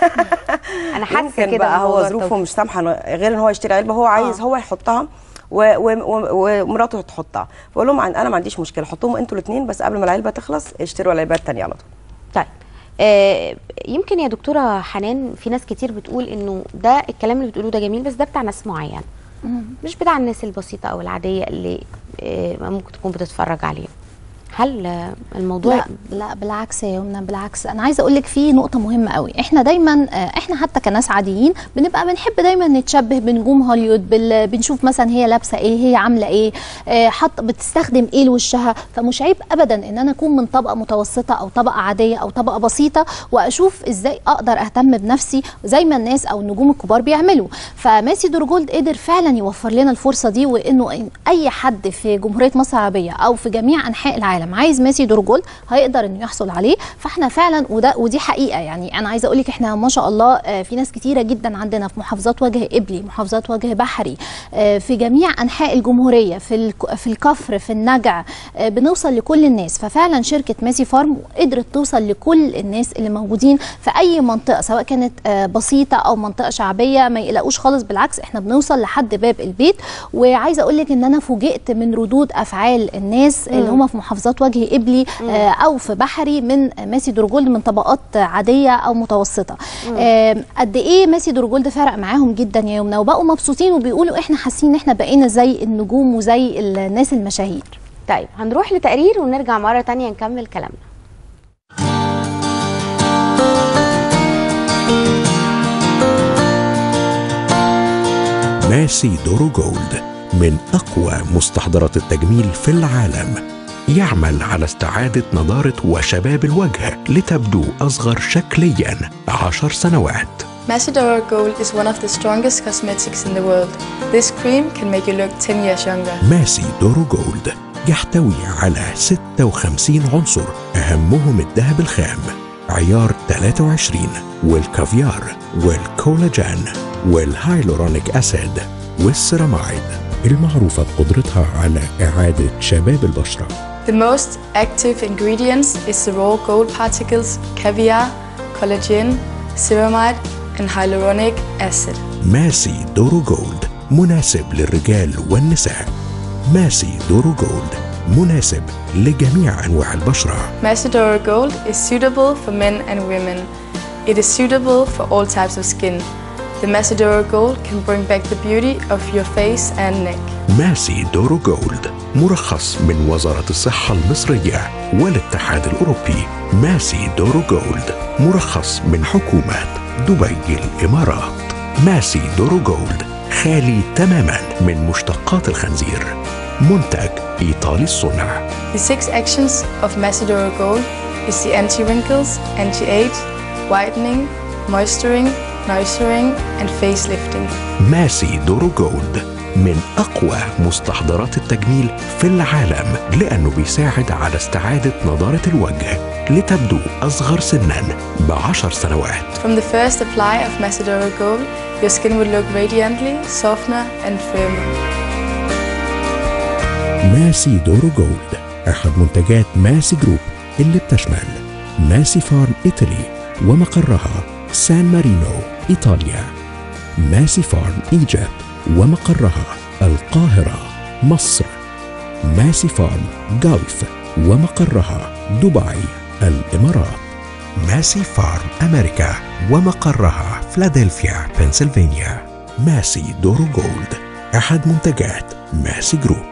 انا حاسه يمكن كده بقى هو الموضوع ظروفه طب- مش سامحه إنه- غير ان هو يشتري علبه هو عايز آه. هو يحطها و- و- و- ومراته تحطها بقول لهم عن- انا ما عنديش مشكله حطوهم انتوا الاثنين بس قبل ما العلبه تخلص اشتروا العلبه الثانيه على طول طيب آه يمكن يا دكتوره حنان في ناس كتير بتقول انه ده الكلام اللي بتقولوه ده جميل بس ده بتاع ناس معينه مش بتاع الناس البسيطه او العاديه اللي آه ممكن تكون بتتفرج عليه هل آه، الموضوع لا لا بالعكس يا يمنى بالعكس انا عايزه اقول لك في نقطه مهمه قوي احنا دايما آه، احنا حتى كناس عاديين بنبقى بنحب دايما نتشبه بنجوم هوليوود بال- بنشوف مثلا هي لابسه ايه هي عامله ايه آه، حط بتستخدم ايه لوشها فمش عيب ابدا ان انا اكون من طبقه متوسطه او طبقه عاديه او طبقه بسيطه واشوف ازاي اقدر اهتم بنفسي زي ما الناس او النجوم الكبار بيعملوا فماسي دورجولد قدر فعلا يوفر لنا الفرصه دي وانه إن اي حد في جمهوريه مصر العربيه او في جميع انحاء العالم العالم عايز ماسي دورجولد هيقدر انه يحصل عليه فاحنا فعلا وده ودي حقيقه يعني انا عايزه اقول لك احنا ما شاء الله آه، في ناس كتيره جدا عندنا في محافظات وجه قبلي محافظات وجه بحري آه، في جميع انحاء الجمهوريه في الك- في الكفر في النجع آه، بنوصل لكل الناس ففعلا شركه ماسي فارم قدرت توصل لكل الناس اللي موجودين في اي منطقه سواء كانت آه، بسيطه او منطقه شعبيه ما يقلقوش خالص بالعكس احنا بنوصل لحد باب البيت وعايزه اقول لك ان انا فوجئت من ردود افعال الناس اللي هم في محافظات وجه قبلي آه، او في بحري من ماسي دورجولد من طبقات عاديه او متوسطه آه، قد ايه ماسي دورجولد فرق معاهم جدا يا يمنى وبقوا مبسوطين وبيقولوا احنا حاسين ان احنا بقينا زي النجوم وزي الناس المشاهير طيب هنروح لتقرير ونرجع مره تانية نكمل كلامنا ماسي دورو جولد من أقوى مستحضرات التجميل في العالم يعمل على استعادة نضارة وشباب الوجه لتبدو أصغر شكليا عشر سنوات Macedora Gold is one of the strongest cosmetics in the world. This cream can make you look 10 years younger. ماسي دورو جولد يحتوي على 56 عنصر أهمهم الذهب الخام عيار 23 والكافيار والكولاجين والهايلورونيك أسيد والسيرامايد المعروفة بقدرتها على إعادة شباب البشرة The most active ingredients is the raw gold particles, caviar, collagen, ceramide, and hyaluronic acid. ماسي دورو جولد مناسب للرجال والنساء ماسي دورو جولد مناسب لجميع أنواع البشرة Macedora Gold is suitable for men and women. It is suitable for all types of skin. The Macedora Gold can bring back the beauty of your face and neck. ماسي دورو جولد مرخص من وزارة الصحة المصرية والاتحاد الأوروبي ماسي دورو جولد مرخص من حكومة دبي الإمارات ماسي دورو جولد خالي تماما من مشتقات الخنزير منتج إيطالي الصنع The six actions of Macedora Gold is the anti-wrinkles, anti-age, whitening, moisturing, nourishing, and facelifting. ماسي دورو جولد من أقوى مستحضرات التجميل في العالم لأنه بيساعد على استعادة نضارة الوجه لتبدو أصغر سنا بعشر سنوات From the first apply of Macedora Gold, your skin will look radiantly, softer, and firmer. ماسي دورو جولد أحد منتجات ماسي جروب اللي بتشمل ماسي فارم إيطالي ومقرها سان مارينو إيطاليا ماسي فارم إيجيبت ومقرها القاهرة مصر ماسي فارم جلف ومقرها دبي الإمارات ماسي فارم أمريكا ومقرها فلادلفيا بنسلفانيا ماسي دورو جولد أحد منتجات ماسي جروب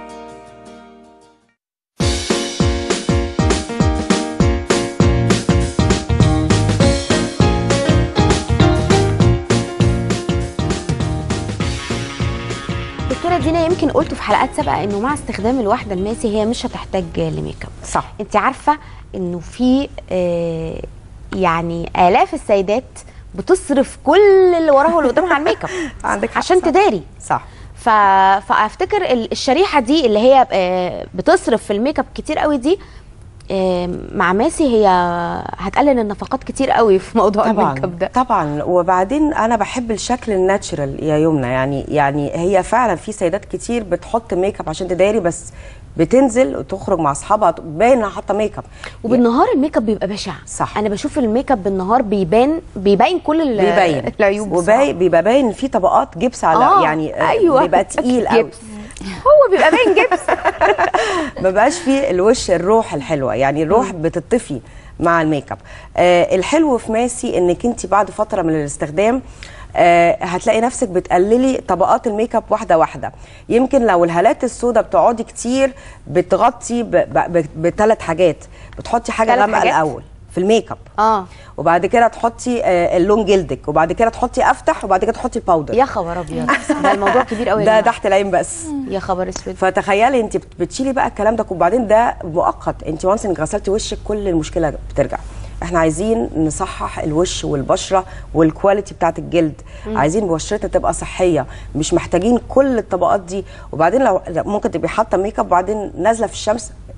دكتوره دينا يمكن قلتوا في حلقات سابقه انه مع استخدام الواحده الماسي هي مش هتحتاج لميك اب صح انت عارفه انه في آه يعني الاف السيدات بتصرف كل اللي وراها واللي قدامها على الميك اب عندك حق، عشان صح. تداري صح ف... فافتكر ال- الشريحه دي اللي هي آه، بتصرف في الميك اب كتير قوي دي آه، مع ماسي هي هتقلل النفقات كتير قوي في موضوع طبعا الميك اب ده طبعا وبعدين انا بحب الشكل الناتشرال يا يمنى يعني يعني هي فعلا في سيدات كتير بتحط ميك اب عشان تداري بس بتنزل وتخرج مع اصحابها باين انها حاطه ميك اب وبالنهار الميك اب بيبقى بشع صح. انا بشوف الميك اب بالنهار بيبان بيبين كل ال- بيبين العيوب وباي بيبقى باين في طبقات جبس على آه، يعني آه، أيوة. بيبقى تقيل قوي جبس. هو بيبقى باين جبس ما بقاش فيه الوش الروح الحلوه يعني الروح بتطفي مع الميك اب آه الحلو في ماسي انك انت بعد فتره من الاستخدام آه هتلاقي نفسك بتقللي طبقات الميك اب واحده واحده يمكن لو الهالات السوداء بتقعدي كتير بتغطي بثلاث حاجات بتحطي حاجه تلات غامقه حاجات؟ الاول في الميك اب اه وبعد كده تحطي آه اللون جلدك وبعد كده تحطي افتح وبعد كده تحطي الباودر يا خبر ابيض ده الموضوع كبير قوي يا ده جماعة. تحت العين بس يا خبر اسود فتخيلي انت بت- بتشيلي بقى الكلام ده وبعدين ده مؤقت انت وانس انك غسلتي وشك كل المشكله بترجع احنا عايزين نصحح الوش والبشره والكواليتي بتاعت الجلد مم. عايزين بشرتنا تبقى صحيه مش محتاجين كل الطبقات دي وبعدين لو لو ممكن تبقي حاطه ميك اب وبعدين نازله في الشمس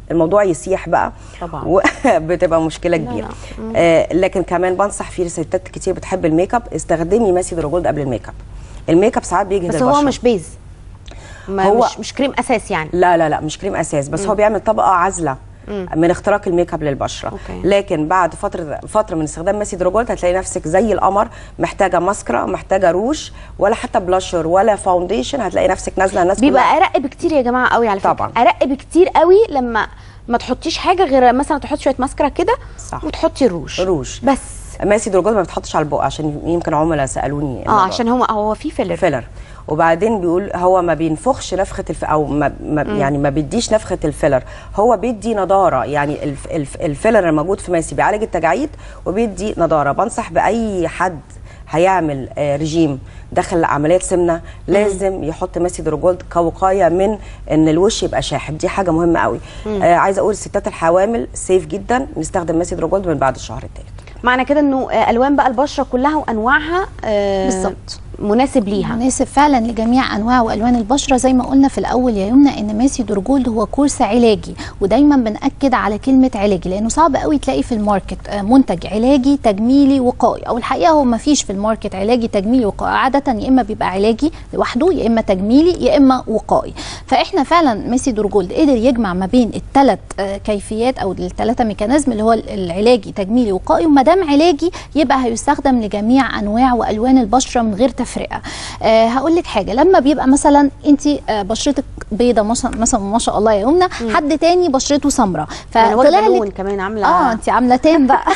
الموضوع يسيح بقى طبعا. وبتبقى مشكله كبيره آه لكن كمان بنصح في ستات كتير بتحب الميك اب استخدمي ماسي دروجولد قبل الميك اب الميك اب ساعات بيجهد بس البشره هو مش بيز ما هو- مش مش كريم اساس يعني لا لا لا مش كريم اساس بس هو بيعمل طبقه عازله من اختراق الميك اب للبشره أوكي. لكن بعد فتره فتره من استخدام ماسي دروجولد هتلاقي نفسك زي القمر محتاجه ماسكرا محتاجه روج ولا حتى بلاشر ولا فاونديشن هتلاقي نفسك نازله الناس كلها بيبقى ارق بكتير يا جماعه قوي على فكره طبعاً. ارق بكتير قوي لما ما تحطيش حاجه غير مثلا تحطي شويه ماسكرا كده صح. وتحطي الروج روج بس ماسي دروجولد ما بتحطش على البق عشان يمكن عملاء سالوني اه الموضوع عشان هو هو في فيلر فيلر وبعدين بيقول هو ما بينفخش نفخه الف... او ما... ما يعني ما بيديش نفخه الفيلر هو بيدي نضاره يعني الف... الف... الفيلر الموجود في ماسي بيعالج التجاعيد وبيدي نضاره بنصح باي حد هيعمل آه، رجيم دخل عمليات سمنه لازم يحط ماسي دروجولد كوقايه من ان الوش يبقى شاحب دي حاجه مهمه قوي آه عايزه اقول الستات الحوامل سيف جدا نستخدم ماسي دروجولد من بعد الشهر الثالث معنى كده انه آه، الوان بقى البشره كلها وانواعها آه، بالظبط. مناسب ليها مناسب فعلا لجميع انواع والوان البشره زي ما قلنا في الاول يا يمنى ان ماسي دورجولد هو كورس علاجي ودايما بناكد على كلمه علاجي لانه صعب قوي تلاقي في الماركت آه، منتج علاجي تجميلي وقائي او الحقيقه هو ما فيش في الماركت علاجي تجميلي وقائي عاده يا اما بيبقى علاجي لوحده يا اما تجميلي يا اما وقائي فاحنا فعلا ميسي دورجولد قدر يجمع ما بين الثلاث كيفيات او الثلاثه ميكانيزم اللي هو العلاجي تجميلي وقائي وما دام علاجي يبقى هيستخدم لجميع انواع والوان البشره من غير تفرقه أه هقول لك حاجه لما بيبقى مثلا انت آه، بشرتك بيضه مثلا مثلا ما شاء الله يا يمنى حد تاني بشرته سمراء انا واخده فطلع لون لك كمان عامله اه انت عامله تان بقى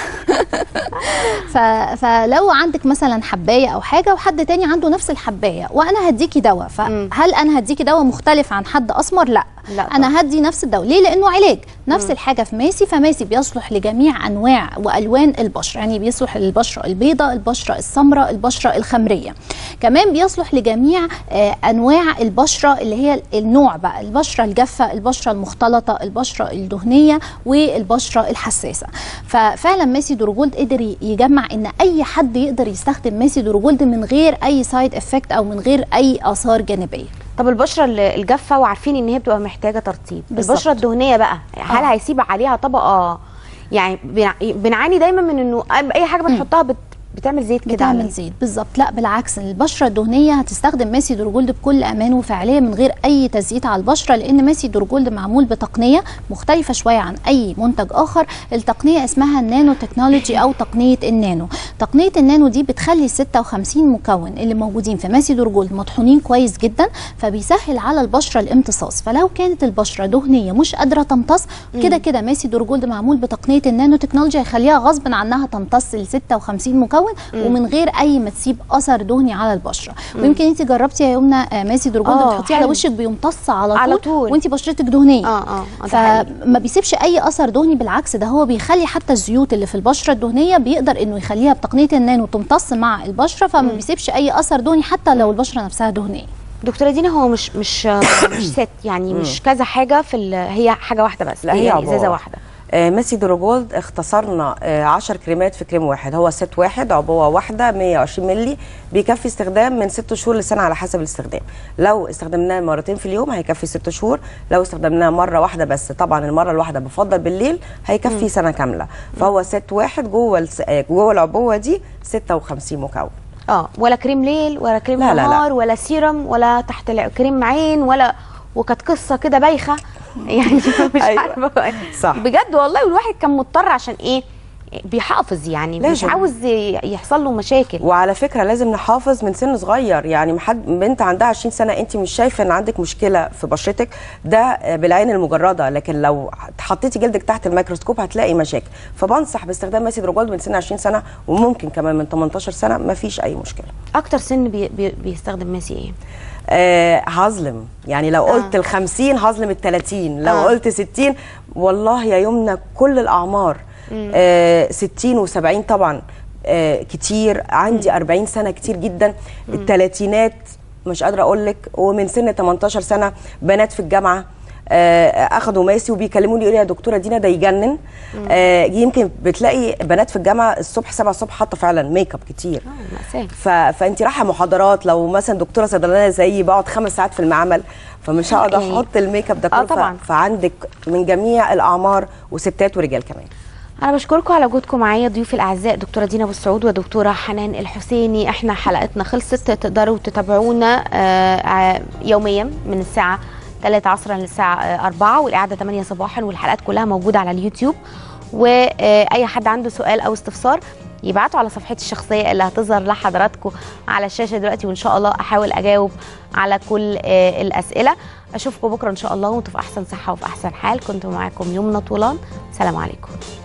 ف... فلو عندك مثلا حبايه او حاجه وحد تاني عنده نفس الحبايه وانا هديكي دواء فهل انا هديكي دواء مختلف عن حد اسمر لا, لا طبعا. انا هدي نفس الدواء ليه لانه علاج نفس الحاجه في ماسي فماسي بيصلح لجميع انواع والوان البشره يعني بيصلح للبشره البيضاء البشره السمراء البشره الخمريه كمان بيصلح لجميع آه انواع البشره اللي هي النوع بقى البشره الجافه البشره المختلطه البشره الدهنيه والبشره الحساسه ففعلا ماسي دورجولد قدر ي- يجمع ان اي حد يقدر يستخدم ماسي دورجولد من غير اي سايد افكت او من غير اي اثار جانبيه طب البشره ال- الجافه وعارفين ان هي بتبقى محتاجه ترطيب بالظبط. البشره الدهنيه بقى هل آه. هيسيب عليها طبقه يعني بنع- بنعاني دايما من انه اي حاجه بنحطها بت بتعمل زيت كده بتعمل على- زيت بالظبط لا بالعكس البشره الدهنيه هتستخدم ماسي دورجولد بكل امان وفعاليه من غير اي تزييت على البشره لان ماسي دورجولد معمول بتقنيه مختلفه شويه عن اي منتج اخر التقنيه اسمها النانو تكنولوجي او تقنيه النانو تقنيه النانو دي بتخلي ال 56 مكون اللي موجودين في ماسي دورجولد مطحونين كويس جدا فبيسهل على البشره الامتصاص فلو كانت البشره دهنيه مش قادره تمتص كده كده ماسي دورجولد معمول بتقنيه النانو تكنولوجي هيخليها غصب عنها تمتص ال 56 مكون ومن غير اي ما تسيب اثر دهني على البشره ويمكن انت جربتي يا يمنى آه، ماسي دورجولد آه، بتحطيه على حلو. وشك بيمتص على طول, على طول. وانت بشرتك دهنيه اه اه آه، ده حقيقي. فما بيسيبش اي اثر دهني بالعكس ده هو بيخلي حتى الزيوت اللي في البشره الدهنيه بيقدر انه يخليها بتقنيه النانو تمتص مع البشره فما بيسيبش اي اثر دهني حتى لو البشره نفسها دهنيه دكتوره دينا هو مش مش مش ست يعني مش كذا حاجه في ال- هي حاجه واحده بس لا هي يعني عبارة. ازازه واحده آه، ميسي دروجولد اختصرنا 10 كريمات في كريم واحد هو ست واحد عبوه واحده 120 مللي بيكفي استخدام من 6 شهور لسنه على حسب الاستخدام لو استخدمناه مرتين في اليوم هيكفي 6 شهور لو استخدمناه مره واحده بس طبعا المره الواحده بفضل بالليل هيكفي سنه كامله فهو ست واحد جوه الس- آه، جوه العبوه دي 56 مكون اه ولا كريم ليل ولا كريم لا، لا، لا. نهار ولا سيرم ولا تحت الع- كريم عين ولا وكانت قصه كده بايخه يعني مش أيوة. عارفه صح. بجد والله والواحد كان مضطر عشان ايه بيحافظ يعني مش لازم. عاوز ي- يحصل له مشاكل وعلى فكره لازم نحافظ من سن صغير يعني محد بنت عندها 20 سنه انت مش شايفه ان عندك مشكله في بشرتك ده بالعين المجرده لكن لو حطيتي جلدك تحت الميكروسكوب هتلاقي مشاكل فبنصح باستخدام ماسي دروجولد من سن 20 سنه وممكن كمان من 18 سنه ما فيش اي مشكله اكتر سن بي بي بيستخدم ماسي ايه آه هظلم يعني لو قلت ال 50 هظلم ال 30 لو آه. قلت 60 والله يا يمنى كل الاعمار آه 60 و70 طبعا آه كتير عندي 40 سنه كتير جدا الثلاثينات مش قادره اقول لك ومن سن 18 سنه بنات في الجامعه آه، اخدوا ماسي وبيكلموني يقولوا يا دكتوره دينا ده يجنن آه، يمكن بتلاقي بنات في الجامعه الصبح 7 الصبح حاطه فعلا ميك اب كتير مأساة ف... فانت رايحه محاضرات لو مثلا دكتوره صيدلانيه زيي بقعد خمس ساعات في المعمل فمش هقعد يعني- احط الميك اب ده كله آه طبعاً. ف... فعندك من جميع الاعمار وستات ورجال كمان انا بشكركم على وجودكم معايا ضيوفي الاعزاء دكتوره دينا ابو السعود ودكتوره حنان الحسيني احنا حلقتنا خلصت تقدروا تتابعونا آه، ع- يوميا من الساعه 3 عصرا للساعه آه، 4 والاعاده 8 صباحا والحلقات كلها موجوده على اليوتيوب واي حد عنده سؤال او استفسار يبعتوا على صفحتي الشخصيه اللي هتظهر لحضراتكم على الشاشه دلوقتي وان شاء الله احاول اجاوب على كل آه، الاسئله اشوفكم بكره ان شاء الله وانتم في احسن صحه وفي احسن حال كنت معاكم يمنى طولان سلام عليكم